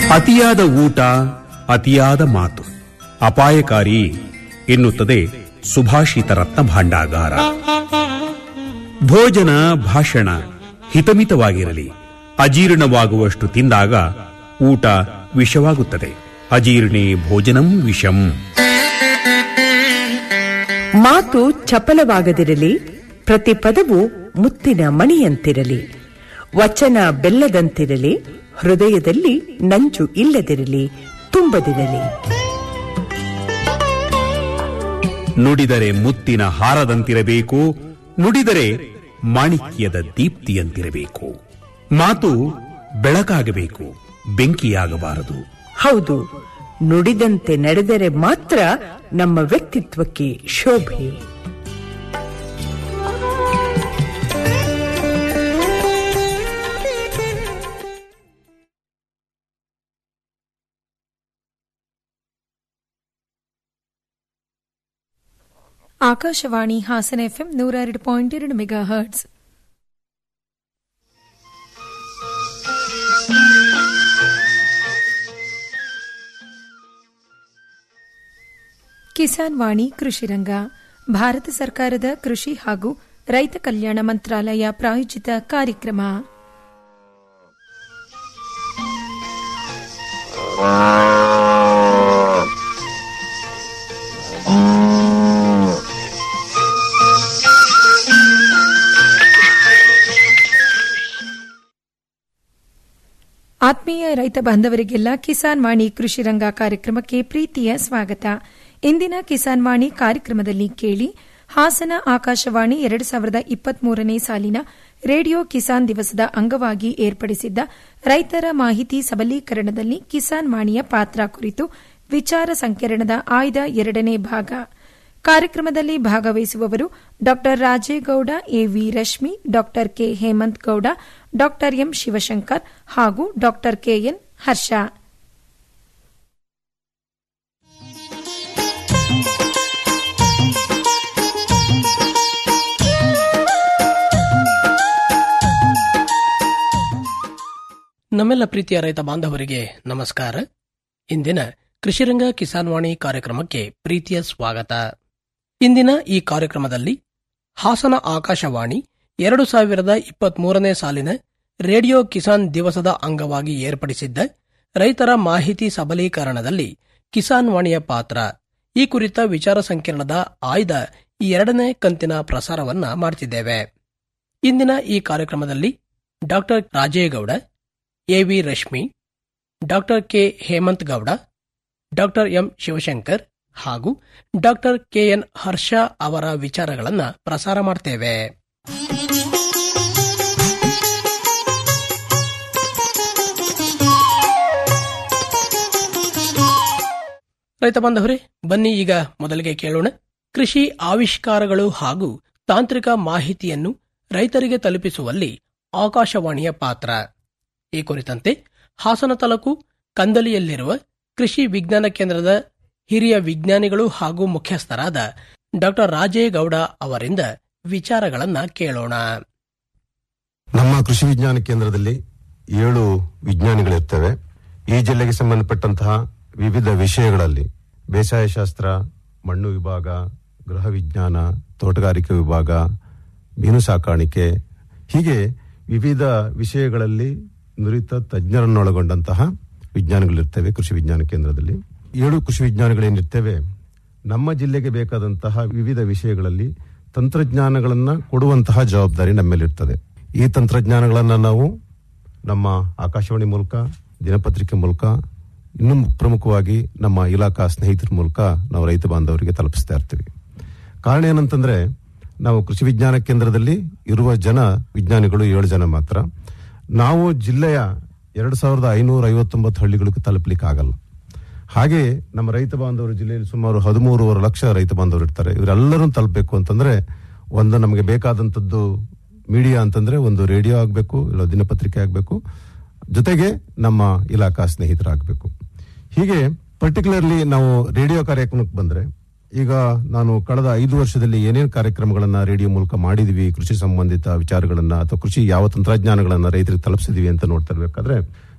ಅತಿಯಾದ ಊಟ ಅತಿಯಾದ ಮಾತು ಅಪಾಯಕಾರಿ ಎನ್ನುತ್ತದೆ ಸುಭಾಷಿತ ರತ್ನ ಭಾಂಡಾಗಾರ ಭೋಜನ ಭಾಷಣ ಹಿತಮಿತವಾಗಿರಲಿ ಅಜೀರ್ಣವಾಗುವಷ್ಟು ತಿಂದಾಗ ಊಟ ವಿಷವಾಗುತ್ತದೆ ಅಜೀರ್ಣೇ ಭೋಜನಂ ವಿಷಂ ಮಾತು ಚಪಲವಾಗದಿರಲಿ ಪ್ರತಿ ಪದವು ಮುತ್ತಿನ ಮಣಿಯಂತಿರಲಿ ವಚನ ಬೆಲ್ಲದಂತಿರಲಿ ಹೃದಯದಲ್ಲಿ ನಂಜು ಇಲ್ಲದಿರಲಿ ತುಂಬದಿರಲಿ ನುಡಿದರೆ ಮುತ್ತಿನ ಹಾರದಂತಿರಬೇಕು ನುಡಿದರೆ ಮಾಣಿಕ್ಯದ ದೀಪ್ತಿಯಂತಿರಬೇಕು ಮಾತು ಬೆಳಕಾಗಬೇಕು ಬೆಂಕಿಯಾಗಬಾರದು ಹೌದು ನುಡಿದಂತೆ ನಡೆದರೆ ಮಾತ್ರ ನಮ್ಮ ವ್ಯಕ್ತಿತ್ವಕ್ಕೆ ಶೋಭೆ ಆಕಾಶವಾಣಿ ಹಾಸನ ಎಫ್ಎಂ ನೂರ ಎರಡು ಪಾಯಿಂಟ್ ಎರಡು ಮೆಗಾ ಹರ್ಟ್ಸ್ ಕಿಸಾನ್ ವಾಣಿ ಕೃಷಿ ರಂಗ ಭಾರತ ಸರ್ಕಾರದ ಕೃಷಿ ಹಾಗೂ ರೈತ ಕಲ್ಯಾಣ ಮಂತ್ರಾಲಯ ಪ್ರಾಯೋಜಿತ ಕಾರ್ಯಕ್ರಮ ಆತ್ಮೀಯ ರೈತ ಬಾಂಧವರಿಗೆಲ್ಲ ಕಿಸಾನ್ ವಾಣಿ ಕೃಷಿ ರಂಗ ಕಾರ್ಯಕ್ರಮಕ್ಕೆ ಪ್ರೀತಿಯ ಸ್ವಾಗತ ಇಂದಿನ ಕಿಸಾನ್ ವಾಣಿ ಕಾರ್ಯಕ್ರಮದಲ್ಲಿ ಕೇಳಿ ಹಾಸನ ಆಕಾಶವಾಣಿ ಎರಡು ಸಾವಿರದ ಇಪ್ಪತ್ಮೂರನೇ ಸಾಲಿನ ರೇಡಿಯೋ ಕಿಸಾನ್ ದಿವಸದ ಅಂಗವಾಗಿ ಏರ್ಪಡಿಸಿದ್ದ ರೈತರ ಮಾಹಿತಿ ಸಬಲೀಕರಣದಲ್ಲಿ ಕಿಸಾನ್ ವಾಣಿಯ ಪಾತ್ರ ಕುರಿತು ವಿಚಾರ ಸಂಕಿರಣದ ಆಯ್ದ ಎರಡನೇ ಭಾಗ ಕಾರ್ಯಕ್ರಮದಲ್ಲಿ ಭಾಗವಹಿಸುವವರು ಡಾ ರಾಜೇಗೌಡ ಎವಿ ರಶ್ಮಿ ಡಾ ಕೆ ಹೇಮಂತ್ ಗೌಡ ಡಾ ಎಂ ಶಿವಶಂಕರ್ ಹಾಗೂ ಡಾ ಕೆಎನ್ ಹರ್ಷ ನಮ್ಮೆಲ್ಲ ಪ್ರೀತಿಯ ರೈತ ಬಾಂಧವರಿಗೆ ನಮಸ್ಕಾರ ಇಂದಿನ ಕೃಷಿರಂಗ ಕಿಸಾನ್ ವಾಣಿ ಕಾರ್ಯಕ್ರಮಕ್ಕೆ ಪ್ರೀತಿಯ ಸ್ವಾಗತ ಇಂದಿನ ಈ ಕಾರ್ಯಕ್ರಮದಲ್ಲಿ ಹಾಸನ ಆಕಾಶವಾಣಿ ಎರಡು ಸಾವಿರದ ಇಪ್ಪತ್ಮೂರನೇ ಸಾಲಿನ ರೇಡಿಯೋ ಕಿಸಾನ್ ದಿವಸದ ಅಂಗವಾಗಿ ಏರ್ಪಡಿಸಿದ್ದ ರೈತರ ಮಾಹಿತಿ ಸಬಲೀಕರಣದಲ್ಲಿ ಕಿಸಾನ್ ವಾಣಿಯ ಪಾತ್ರ ಈ ಕುರಿತ ವಿಚಾರ ಸಂಕಿರಣದ ಆಯ್ದ ಈ ಎರಡನೇ ಕಂತಿನ ಪ್ರಸಾರವನ್ನ ಮಾಡ್ತಿದ್ದೇವೆ ಇಂದಿನ ಈ ಕಾರ್ಯಕ್ರಮದಲ್ಲಿ doctor Rajegowda AV Rashmi doctor K Hemanth Gowda doctor M Shivashankar ಹಾಗೂ ಡಾಕ್ಟರ್ ಕೆಎನ್ ಹರ್ಷ ಅವರ ವಿಚಾರಗಳನ್ನ ಪ್ರಸಾರ ಮಾಡ್ತೇವೆ ರೈತ ಬಾಂಧವರೇ ಬನ್ನಿ ಈಗ ಮೊದಲಿಗೆ ಕೇಳೋಣ ಕೃಷಿ ಆವಿಷ್ಕಾರಗಳು ಹಾಗೂ ತಾಂತ್ರಿಕ ಮಾಹಿತಿಯನ್ನು ರೈತರಿಗೆ ತಲುಪಿಸುವಲ್ಲಿ ಆಕಾಶವಾಣಿಯ ಪಾತ್ರ ಈ ಕುರಿತಂತೆ ಹಾಸನ ತಾಲೂಕು ಕಂದಲಿಯಲ್ಲಿರುವ ಕೃಷಿ ವಿಜ್ಞಾನ ಕೇಂದ್ರದ ಹಿರಿಯ ವಿಜ್ಞಾನಿಗಳು ಹಾಗೂ ಮುಖ್ಯಸ್ಥರಾದ ಡಾಕ್ಟರ್ ರಾಜೇಗೌಡ ಅವರಿಂದ ವಿಚಾರಗಳನ್ನ ಕೇಳೋಣ ನಮ್ಮ ಕೃಷಿ ವಿಜ್ಞಾನ ಕೇಂದ್ರದಲ್ಲಿ ಏಳು ವಿಜ್ಞಾನಿಗಳಿರ್ತವೆ ಈ ಜಿಲ್ಲೆಗೆ ಸಂಬಂಧಪಟ್ಟಂತಹ ವಿವಿಧ ವಿಷಯಗಳಲ್ಲಿ ಬೇಸಾಯ ಶಾಸ್ತ್ರ ಮಣ್ಣು ವಿಭಾಗ ಗೃಹ ವಿಜ್ಞಾನ ತೋಟಗಾರಿಕೆ ವಿಭಾಗ ಮೀನು ಸಾಕಾಣಿಕೆ ಹೀಗೆ ವಿವಿಧ ವಿಷಯಗಳಲ್ಲಿ ನುರಿತ ತಜ್ಞರನ್ನೊಳಗೊಂಡಂತಹ ವಿಜ್ಞಾನಿಗಳಿರ್ತವೆ ಕೃಷಿ ವಿಜ್ಞಾನ ಕೇಂದ್ರದಲ್ಲಿ ಏಳು ಕೃಷಿ ವಿಜ್ಞಾನಿಗಳೇನಿರ್ತೇವೆ ನಮ್ಮ ಜಿಲ್ಲೆಗೆ ಬೇಕಾದಂತಹ ವಿವಿಧ ವಿಷಯಗಳಲ್ಲಿ ತಂತ್ರಜ್ಞಾನಗಳನ್ನ ಕೊಡುವಂತಹ ಜವಾಬ್ದಾರಿ ನಮ್ಮೇಲಿರ್ತದೆ ಈ ತಂತ್ರಜ್ಞಾನಗಳನ್ನ ನಾವು ನಮ್ಮ ಆಕಾಶವಾಣಿ ಮೂಲಕ ದಿನಪತ್ರಿಕೆ ಮೂಲಕ ಇನ್ನೂ ಪ್ರಮುಖವಾಗಿ ನಮ್ಮ ಇಲಾಖಾ ಸ್ನೇಹಿತರ ಮೂಲಕ ನಾವು ರೈತ ಬಾಂಧವರಿಗೆ ತಲುಪಿಸ್ತಾ ಇರ್ತೀವಿ ಕಾರಣ ಏನಂತಂದ್ರೆ ನಾವು ಕೃಷಿ ವಿಜ್ಞಾನ ಕೇಂದ್ರದಲ್ಲಿ ಇರುವ ಜನ ವಿಜ್ಞಾನಿಗಳು ಏಳು ಜನ ಮಾತ್ರ ನಾವು ಜಿಲ್ಲೆಯ ಎರಡು ಸಾವಿರದ ಐನೂರ ಐವತ್ತೊಂಬತ್ತು ಹಳ್ಳಿಗಳಿಗೂ ತಲುಪಲಿಕ್ಕೆ ಆಗಲ್ಲ ಹಾಗೆ ನಮ್ಮ ರೈತ ಬಾಂಧವರು ಜಿಲ್ಲೆಯಲ್ಲಿ ಸುಮಾರು ಹದಿಮೂರುವರೆ ಲಕ್ಷ ರೈತ ಬಾಂಧವರು ಇರ್ತಾರೆ ಇವರೆಲ್ಲರನ್ನು ತಲುಪಬೇಕು ಅಂತಂದ್ರೆ ಒಂದು ನಮಗೆ ಬೇಕಾದಂಥದ್ದು ಮೀಡಿಯಾ ಅಂತಂದ್ರೆ ಒಂದು ರೇಡಿಯೋ ಆಗಬೇಕು ಇಲ್ಲ ದಿನಪತ್ರಿಕೆ ಆಗಬೇಕು ಜೊತೆಗೆ ನಮ್ಮ ಇಲಾಖಾ ಸ್ನೇಹಿತರಾಗಬೇಕು ಹೀಗೆ ಪರ್ಟಿಕ್ಯುಲರ್ಲಿ ನಾವು ರೇಡಿಯೋ ಕಾರ್ಯಕ್ರಮಕ್ಕೆ ಬಂದ್ರೆ ಈಗ ನಾನು ಕಳೆದ ಐದು ವರ್ಷದಲ್ಲಿ ಏನೇನು ಕಾರ್ಯಕ್ರಮಗಳನ್ನ ರೇಡಿಯೋ ಮೂಲಕ ಮಾಡಿದೀವಿ ಕೃಷಿ ಸಂಬಂಧಿತ ವಿಚಾರಗಳನ್ನ ಅಥವಾ ಕೃಷಿ ಯಾವ ತಂತ್ರಜ್ಞಾನಗಳನ್ನ ರೈತರಿಗೆ ತಲುಪಿಸಿದೀವಿ ಅಂತ ನೋಡ್ತಾ ಇರ್ಬೇಕಾದ್ರೆ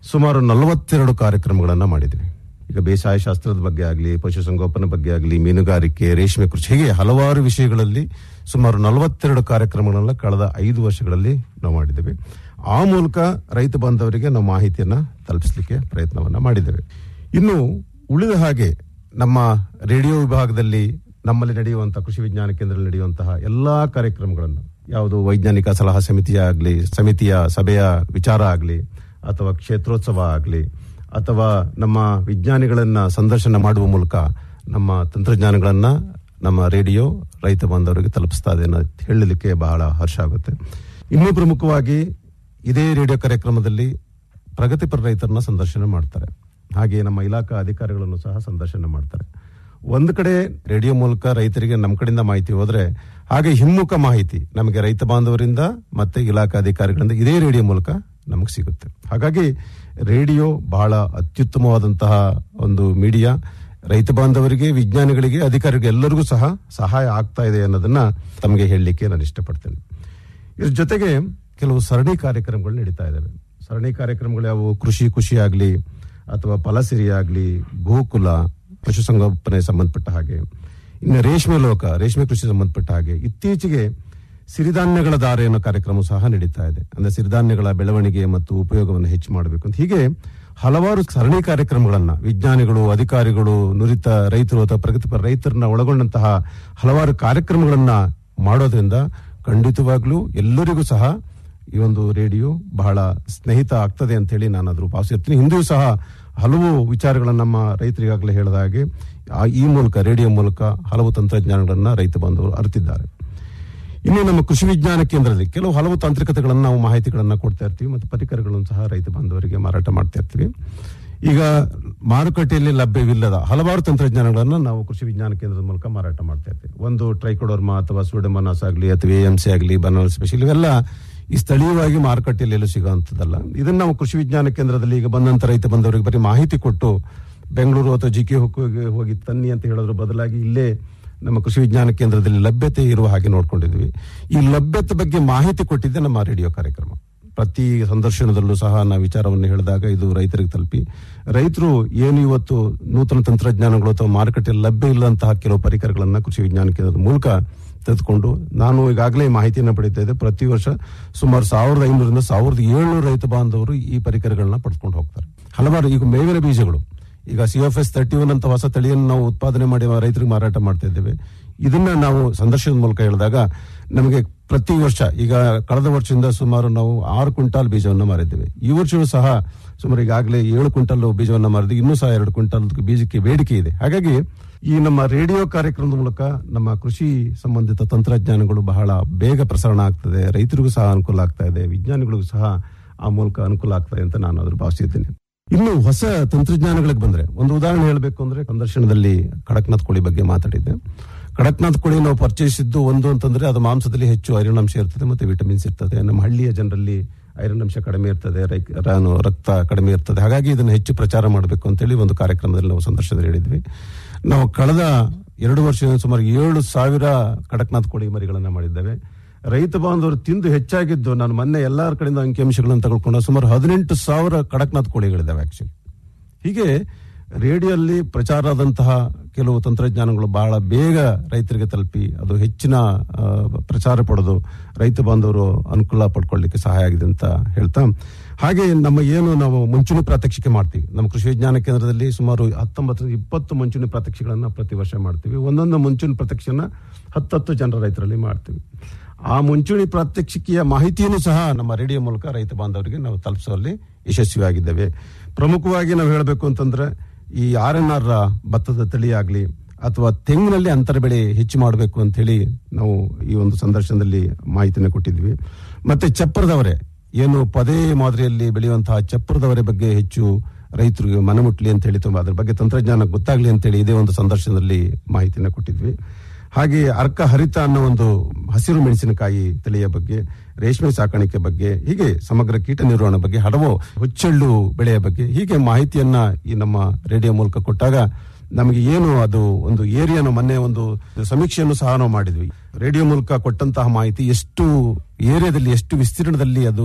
ಸುಮಾರು ನಲವತ್ತೆರಡು ಕಾರ್ಯಕ್ರಮಗಳನ್ನ ಮಾಡಿದ್ವಿ ಈಗ ಬೇಸಾಯ ಶಾಸ್ತ್ರದ ಬಗ್ಗೆ ಆಗಲಿ ಪಶುಸಂಗೋಪನೆ ಬಗ್ಗೆ ಆಗಲಿ ಮೀನುಗಾರಿಕೆ ರೇಷ್ಮೆ ಕೃಷಿ ಹೀಗೆ ಹಲವಾರು ವಿಷಯಗಳಲ್ಲಿ ಸುಮಾರು ನಲವತ್ತೆರಡು ಕಾರ್ಯಕ್ರಮಗಳನ್ನ ಕಳೆದ ಐದು ವರ್ಷಗಳಲ್ಲಿ ನಾವು ಮಾಡಿದ್ದೇವೆ ಆ ಮೂಲಕ ರೈತ ಬಾಂಧವರಿಗೆ ನಾವು ಮಾಹಿತಿಯನ್ನ ತಲುಪಿಸಲಿಕ್ಕೆ ಪ್ರಯತ್ನವನ್ನ ಮಾಡಿದ್ದೇವೆ ಇನ್ನು ಉಳಿದ ಹಾಗೆ ನಮ್ಮ ರೇಡಿಯೋ ವಿಭಾಗದಲ್ಲಿ ನಮ್ಮಲ್ಲಿ ನಡೆಯುವಂತಹ ಕೃಷಿ ವಿಜ್ಞಾನ ಕೇಂದ್ರದಲ್ಲಿ ನಡೆಯುವಂತಹ ಎಲ್ಲಾ ಕಾರ್ಯಕ್ರಮಗಳನ್ನು ಯಾವುದು ವೈಜ್ಞಾನಿಕ ಸಲಹಾ ಸಮಿತಿಯ ಆಗಲಿ ಸಮಿತಿಯ ಸಭೆಯ ವಿಚಾರ ಆಗಲಿ ಅಥವಾ ಕ್ಷೇತ್ರೋತ್ಸವ ಆಗಲಿ ಅಥವಾ ನಮ್ಮ ವಿಜ್ಞಾನಿಗಳನ್ನ ಸಂದರ್ಶನ ಮಾಡುವ ಮೂಲಕ ನಮ್ಮ ತಂತ್ರಜ್ಞಾನಗಳನ್ನ ನಮ್ಮ ರೇಡಿಯೋ ರೈತ ಬಾಂಧವರಿಗೆ ತಲುಪಿಸ್ತಾ ಇದೆ ಅನ್ನೋದು ಹೇಳಲಿಕ್ಕೆ ಬಹಳ ಹರ್ಷ ಆಗುತ್ತೆ ಇನ್ನೂ ಪ್ರಮುಖವಾಗಿ ಇದೇ ರೇಡಿಯೋ ಕಾರ್ಯಕ್ರಮದಲ್ಲಿ ಪ್ರಗತಿಪರ ರೈತರನ್ನ ಸಂದರ್ಶನ ಮಾಡ್ತಾರೆ ಹಾಗೆ ನಮ್ಮ ಇಲಾಖಾ ಅಧಿಕಾರಿಗಳನ್ನು ಸಹ ಸಂದರ್ಶನ ಮಾಡ್ತಾರೆ ಒಂದು ಕಡೆ ರೇಡಿಯೋ ಮೂಲಕ ರೈತರಿಗೆ ನಮ್ಮ ಕಡೆಯಿಂದ ಮಾಹಿತಿ ಹೋದ್ರೆ ಹಾಗೆ ಹಿಮ್ಮುಖ ಮಾಹಿತಿ ನಮಗೆ ರೈತ ಬಾಂಧವರಿಂದ ಮತ್ತೆ ಇಲಾಖಾ ಅಧಿಕಾರಿಗಳಿಂದ ಇದೇ ರೇಡಿಯೋ ಮೂಲಕ ನಮಗೆ ಸಿಗುತ್ತೆ ಹಾಗಾಗಿ ರೇಡಿಯೋ ಬಹಳ ಅತ್ಯುತ್ತಮವಾದಂತಹ ಒಂದು ಮೀಡಿಯಾ ರೈತ ಬಾಂಧವರಿಗೆ ವಿಜ್ಞಾನಿಗಳಿಗೆ ಅಧಿಕಾರಿಗಳಿಗೆ ಎಲ್ಲರಿಗೂ ಸಹ ಸಹಾಯ ಆಗ್ತಾ ಇದೆ ಅನ್ನೋದನ್ನ ತಮಗೆ ಹೇಳಲಿಕ್ಕೆ ನಾನು ಇಷ್ಟಪಡ್ತೇನೆ ಇದ್ರ ಜೊತೆಗೆ ಕೆಲವು ಸರಣಿ ಕಾರ್ಯಕ್ರಮಗಳು ನಡೀತಾ ಇದ್ದಾವೆ ಸರಣಿ ಕಾರ್ಯಕ್ರಮಗಳು ಯಾವುವು ಕೃಷಿ ಖುಷಿ ಆಗಲಿ ಅಥವಾ ಫಲಸಿರಿ ಆಗಲಿ ಗೋಕುಲ ಪಶುಸಂಗೋಪನೆ ಸಂಬಂಧಪಟ್ಟ ಹಾಗೆ ಇನ್ನು ರೇಷ್ಮೆ ಲೋಕ ರೇಷ್ಮೆ ಕೃಷಿ ಸಂಬಂಧಪಟ್ಟ ಹಾಗೆ ಇತ್ತೀಚೆಗೆ ಸಿರಿಧಾನ್ಯಗಳ ದಾರೆ ಅನ್ನೋ ಕಾರ್ಯಕ್ರಮ ಸಹ ನಡೀತಾ ಇದೆ ಅಂದ್ರೆ ಸಿರಿಧಾನ್ಯಗಳ ಬೆಳವಣಿಗೆ ಮತ್ತು ಉಪಯೋಗವನ್ನು ಹೆಚ್ಚು ಮಾಡಬೇಕು ಅಂತ ಹೀಗೆ ಹಲವಾರು ಸರಣಿ ಕಾರ್ಯಕ್ರಮಗಳನ್ನ ವಿಜ್ಞಾನಿಗಳು ಅಧಿಕಾರಿಗಳು ನುರಿತ ರೈತರು ಅಥವಾ ಪ್ರಗತಿಪರ ರೈತರನ್ನ ಒಳಗೊಂಡಂತಹ ಹಲವಾರು ಕಾರ್ಯಕ್ರಮಗಳನ್ನ ಮಾಡೋದ್ರಿಂದ ಖಂಡಿತವಾಗ್ಲೂ ಎಲ್ಲರಿಗೂ ಸಹ ಈ ಒಂದು ರೇಡಿಯೋ ಬಹಳ ಸ್ನೇಹಿತ ಆಗ್ತದೆ ಅಂತ ಹೇಳಿ ನಾನು ಅದ್ರ ಭಾವಿಸಿರ್ತೀನಿ ಹಿಂದೆಯೂ ಸಹ ಹಲವು ವಿಚಾರಗಳನ್ನ ನಮ್ಮ ರೈತರಿಗಾಗಲೇ ಹೇಳಿದ ಹಾಗೆ ಆ- ಈ ಮೂಲಕ ರೇಡಿಯೋ ಮೂಲಕ ಹಲವು ತಂತ್ರಜ್ಞಾನಗಳನ್ನ ರೈತ ಬಾಂಧವರು ಅರಿತಿದ್ದಾರೆ ಇನ್ನು ನಮ್ಮ ಕೃಷಿ ವಿಜ್ಞಾನ ಕೇಂದ್ರದಲ್ಲಿ ಕೆಲವು ಹಲವು ತಾಂತ್ರಿಕತೆಗಳನ್ನು ನಾವು ಮಾಹಿತಿಗಳನ್ನ ಕೊಡ್ತಾ ಇರ್ತೀವಿ ಮತ್ತು ಪರಿಕರಗಳನ್ನು ಸಹ ರೈತ ಬಾಂಧವರಿಗೆ ಮಾರಾಟ ಮಾಡ್ತಾ ಇರ್ತೀವಿ ಈಗ ಮಾರುಕಟ್ಟೆಯಲ್ಲಿ ಲಭ್ಯವಿಲ್ಲದ ಹಲವಾರು ತಂತ್ರಜ್ಞಾನಗಳನ್ನು ನಾವು ಕೃಷಿ ವಿಜ್ಞಾನ ಕೇಂದ್ರದ ಮೂಲಕ ಮಾರಾಟ ಮಾಡ್ತಾ ಇರ್ತೀವಿ ಒಂದು ಟ್ರೈಕೋಡರ್ಮಾ ಅಥವಾ ಸೂಡಮನಾಸ್ ಆಗಲಿ ಅಥವಾ ಎಎಂಸಿ ಆಗಲಿ ಬನಾಲ್ ಸ್ಪೆಷಲ್ ಇವೆಲ್ಲ ಈ ಸ್ಥಳೀಯವಾಗಿ ಮಾರುಕಟ್ಟೆಯಲ್ಲಿ ಎಲ್ಲೂ ಸಿಗುವಂತದ್ದಲ್ಲ ಇದನ್ನ ನಾವು ಕೃಷಿ ವಿಜ್ಞಾನ ಕೇಂದ್ರದಲ್ಲಿ ಈಗ ಬಂದಂತ ರೈತ ಬಂದವರಿಗೆ ಬರೀ ಮಾಹಿತಿ ಕೊಟ್ಟು ಬೆಂಗಳೂರು ಅಥವಾ ಜಿ ಕೆ ಹೋಗಿ ಹೋಗಿ ತನ್ನಿ ಅಂತ ಹೇಳೋದ್ರ ಬದಲಾಗಿ ಇಲ್ಲೇ ನಮ್ಮ ಕೃಷಿ ವಿಜ್ಞಾನ ಕೇಂದ್ರದಲ್ಲಿ ಲಭ್ಯತೆ ಇರುವ ಹಾಗೆ ನೋಡ್ಕೊಂಡಿದ್ವಿ ಈ ಲಭ್ಯತೆ ಬಗ್ಗೆ ಮಾಹಿತಿ ಕೊಟ್ಟಿದ್ದೆ ನಮ್ಮ ರೇಡಿಯೋ ಕಾರ್ಯಕ್ರಮ ಪ್ರತಿ ಸಂದರ್ಶನದಲ್ಲೂ ಸಹ ನಾವು ವಿಚಾರವನ್ನು ಹೇಳಿದಾಗ ಇದು ರೈತರಿಗೆ ತಲುಪಿ ರೈತರು ಏನು ಇವತ್ತು ನೂತನ ತಂತ್ರಜ್ಞಾನಗಳು ಅಥವಾ ಮಾರುಕಟ್ಟೆಯಲ್ಲಿ ಲಭ್ಯ ಇಲ್ಲಂತಹ ಕೆಲವು ಪರಿಕರಗಳನ್ನ ಕೃಷಿ ವಿಜ್ಞಾನ ಕೇಂದ್ರದ ಮೂಲಕ ತೆಗೆದುಕೊಂಡು ನಾನು ಈಗಾಗಲೇ ಮಾಹಿತಿಯನ್ನು ಪಡಿತಾ ಇದ್ದೆ ಪ್ರತಿ ವರ್ಷ ಸುಮಾರು ಸಾವಿರದ ಐನೂರಿಂದ ಸಾವಿರದ ಏಳ್ನೂರು ರೈತ ಬಾಂಧವರು ಈ ಪರಿಕರಗಳನ್ನ ಪಡೆದುಕೊಂಡು ಹೋಗ್ತಾರೆ ಹಲವಾರು ಈಗ ಮೇವಿನ ಬೀಜಗಳು ಈಗ C F S thirty one ಅಂತ ಹೊಸ ತಳಿಯನ್ನು ನಾವು ಉತ್ಪಾದನೆ ಮಾಡಿ ರೈತರಿಗೆ ಮಾರಾಟ ಮಾಡ್ತಾ ಇದ್ದೇವೆ ಇದನ್ನ ನಾವು ಸಂದರ್ಶನದ ಮೂಲಕ ಹೇಳಿದಾಗ ನಮಗೆ ಪ್ರತಿ ವರ್ಷ ಈಗ ಕಳೆದ ವರ್ಷದಿಂದ ಸುಮಾರು ನಾವು ಆರು ಕ್ವಿಂಟಾಲ್ ಬೀಜವನ್ನು ಮಾರಿದ್ದೇವೆ ಈ ವರ್ಷವೂ ಸಹ ಸುಮಾರು ಈಗಾಗಲೇ ಏಳು ಕ್ವಿಂಟಲ್ ಬೀಜವನ್ನು ಮಾರಿದ್ವಿ ಇನ್ನೂ ಸಹ ಎರಡು ಕ್ವಿಂಟಲ್ ಬೀಜಕ್ಕೆ ಬೇಡಿಕೆ ಇದೆ ಹಾಗಾಗಿ ಈ ನಮ್ಮ ರೇಡಿಯೋ ಕಾರ್ಯಕ್ರಮದ ಮೂಲಕ ನಮ್ಮ ಕೃಷಿ ಸಂಬಂಧಿತ ತಂತ್ರಜ್ಞಾನಗಳು ಬಹಳ ಬೇಗ ಪ್ರಸರಣ ಆಗ್ತದೆ ರೈತರಿಗೂ ಸಹ ಅನುಕೂಲ ಆಗ್ತಾ ಇದೆ ವಿಜ್ಞಾನಿಗಳಿಗೂ ಸಹ ಆ ಮೂಲಕ ಅನುಕೂಲ ಆಗ್ತದೆ ಅಂತ ನಾನು ಅದ್ರ ಭಾವಿಸಿದ್ದೇನೆ ಇನ್ನು ಹೊಸ ತಂತ್ರಜ್ಞಾನಗಳಿಗೆ ಬಂದ್ರೆ ಒಂದು ಉದಾಹರಣೆ ಹೇಳಬೇಕು ಅಂದ್ರೆ ಸಂದರ್ಶನದಲ್ಲಿ ಕಡಕ್ನಾಥ್ ಕೋಳಿ ಬಗ್ಗೆ ಮಾತಾಡಿದ್ದೆ ಕಡಕ್ನಾಥ್ ಕೋಳಿ ನಾವು ಪರಿಚಯಿಸಿದ್ದು ಒಂದು ಅಂತಂದ್ರೆ ಅದು ಮಾಂಸದಲ್ಲಿ ಹೆಚ್ಚು ಐರನ್ ಅಂಶ ಇರ್ತದೆ ಮತ್ತೆ ವಿಟಮಿನ್ಸ್ ಇರ್ತದೆ ನಮ್ಮ ಹಳ್ಳಿಯ ಜನರಲ್ಲಿ ಐರನ್ ಅಂಶ ಕಡಿಮೆ ಇರ್ತದೆ ರೈ- ರಾನು- ರಕ್ತ ಕಡಿಮೆ ಇರ್ತದೆ ಹಾಗಾಗಿ ಇದನ್ನು ಹೆಚ್ಚು ಪ್ರಚಾರ ಮಾಡಬೇಕು ಅಂತೇಳಿ ಒಂದು ಕಾರ್ಯಕ್ರಮದಲ್ಲಿ ನಾವು ಸಂದರ್ಶನದಲ್ಲಿ ಹೇಳಿದ್ವಿ ನಾವು ಕಳೆದ ಎರಡು ವರ್ಷದಿಂದ ಸುಮಾರು ಏಳು ಸಾವಿರ ಕಡಕ್ನಾಥ್ ಕೋಳಿ ಮರಿಗಳನ್ನ ಮಾಡಿದ್ದೇವೆ ರೈತ ಬಾಂಧವರು ತಿಂದು ಹೆಚ್ಚಾಗಿದ್ದು ನಾನು ಮೊನ್ನೆ ಎಲ್ಲರ ಕಡೆಯಿಂದ ಅಂಕಿಅಂಶಗಳನ್ನು ತಗೊಳ್ಕೊಂಡು ಸುಮಾರು ಹದಿನೆಂಟು ಸಾವಿರ ಕಡಕ್ನಾಥ್ ಕೋಳಿಗಳಿದ್ದಾವೆ ಆಕ್ಚುಲಿ ಹೀಗೆ ರೇಡಿಯೋಲ್ಲಿ ಪ್ರಚಾರ ಆದಂತಹ ಕೆಲವು ತಂತ್ರಜ್ಞಾನಗಳು ಬಹಳ ಬೇಗ ರೈತರಿಗೆ ತಲುಪಿ ಅದು ಹೆಚ್ಚಿನ ಆ, ಪ್ರಚಾರ ಪಡೆದು ರೈತ ಬಾಂಧವರು ಅನುಕೂಲ ಪಡ್ಕೊಳ್ಳಿಕ್ಕೆ ಸಹಾಯ ಆಗಿದೆ ಅಂತ ಹೇಳ್ತಾ ಹಾಗೆ ನಮ್ಮ ಏನು ನಾವು ಮುಂಚೂಣಿ ಪ್ರಾತ್ಯಕ್ಷಿಕೆ ಮಾಡ್ತೀವಿ ನಮ್ಮ ಕೃಷಿ ವಿಜ್ಞಾನ ಕೇಂದ್ರದಲ್ಲಿ ಸುಮಾರು ಹತ್ತೊಂಬತ್ತರಿಂದ ಇಪ್ಪತ್ತು ಮುಂಚೂಣಿ ಪ್ರಾತ್ಯಕ್ಷಿಕೆಗಳನ್ನ ಪ್ರತಿ ವರ್ಷ ಮಾಡ್ತೀವಿ ಒಂದೊಂದು ಮುಂಚೂಣಿ ಪ್ರಾತ್ಯಕ್ಷಿಕೆನ ಹತ್ತತ್ತು ಜನರ ರೈತರಲ್ಲಿ ಮಾಡ್ತೀವಿ ಆ ಮುಂಚೂಣಿ ಪ್ರಾತ್ಯಕ್ಷಿಕೆಯ ಮಾಹಿತಿಯನ್ನು ಸಹ ನಮ್ಮ ರೇಡಿಯೋ ಮೂಲಕ ರೈತ ಬಾಂಧವರಿಗೆ ನಾವು ತಲುಪಿಸುವಲ್ಲಿ ಯಶಸ್ವಿಯಾಗಿದ್ದೇವೆ ಪ್ರಮುಖವಾಗಿ ನಾವು ಹೇಳಬೇಕು ಅಂತಂದ್ರೆ ಈ ಆರ್ ಎನ್ ಆರ್ ಭತ್ತದ ತಳಿ ಆಗಲಿ ಅಥವಾ ತೆಂಗಿನಲ್ಲಿ ಅಂತರ ಬೆಳೆ ಹೆಚ್ಚು ಮಾಡಬೇಕು ಅಂತ ಹೇಳಿ ನಾವು ಈ ಒಂದು ಸಂದರ್ಶನದಲ್ಲಿ ಮಾಹಿತಿಯನ್ನು ಕೊಟ್ಟಿದ್ವಿ ಮತ್ತೆ ಚಪ್ಪರದವರೆ ಏನು ಪದೇ ಮಾದರಿಯಲ್ಲಿ ಬೆಳೆಯುವಂತಹ ಚಪ್ಪರದವರೆ ಬಗ್ಗೆ ಹೆಚ್ಚು ರೈತರಿಗೆ ಮನಮುಟ್ಲಿ ಅಂತ ಹೇಳಿ ತುಂಬ ಅದ್ರ ಬಗ್ಗೆ ತಂತ್ರಜ್ಞಾನ ಗೊತ್ತಾಗ್ಲಿ ಅಂತ ಹೇಳಿ ಇದೇ ಒಂದು ಸಂದರ್ಶನದಲ್ಲಿ ಮಾಹಿತಿಯನ್ನು ಕೊಟ್ಟಿದ್ವಿ ಹಾಗೆ ಅರ್ಕ ಹರಿತ ಅನ್ನೋ ಒಂದು ಹಸಿರು ಮೆಣಸಿನಕಾಯಿ ತಳಿಯ ಬಗ್ಗೆ ರೇಷ್ಮೆ ಸಾಕಾಣಿಕೆ ಬಗ್ಗೆ ಹೀಗೆ ಸಮಗ್ರ ಕೀಟ ನಿರ್ವಹಣೆ ಬಗ್ಗೆ ಹಲವು ಹುಚ್ಚೆಳ್ಳು ಬೆಳೆಯ ಬಗ್ಗೆ ಹೀಗೆ ಮಾಹಿತಿಯನ್ನ ಈ ನಮ್ಮ ರೇಡಿಯೋ ಮೂಲಕ ಕೊಟ್ಟಾಗ ನಮಗೆ ಏನು ಅದು ಒಂದು ಏರಿಯಾನ ಮೊನ್ನೆ ಒಂದು ಸಮೀಕ್ಷೆಯನ್ನು ಸಹ ನಾವು ಮಾಡಿದ್ವಿ ರೇಡಿಯೋ ಮೂಲಕ ಕೊಟ್ಟಂತಹ ಮಾಹಿತಿ ಎಷ್ಟು ಏರಿಯಾದಲ್ಲಿ ಎಷ್ಟು ವಿಸ್ತೀರ್ಣದಲ್ಲಿ ಅದು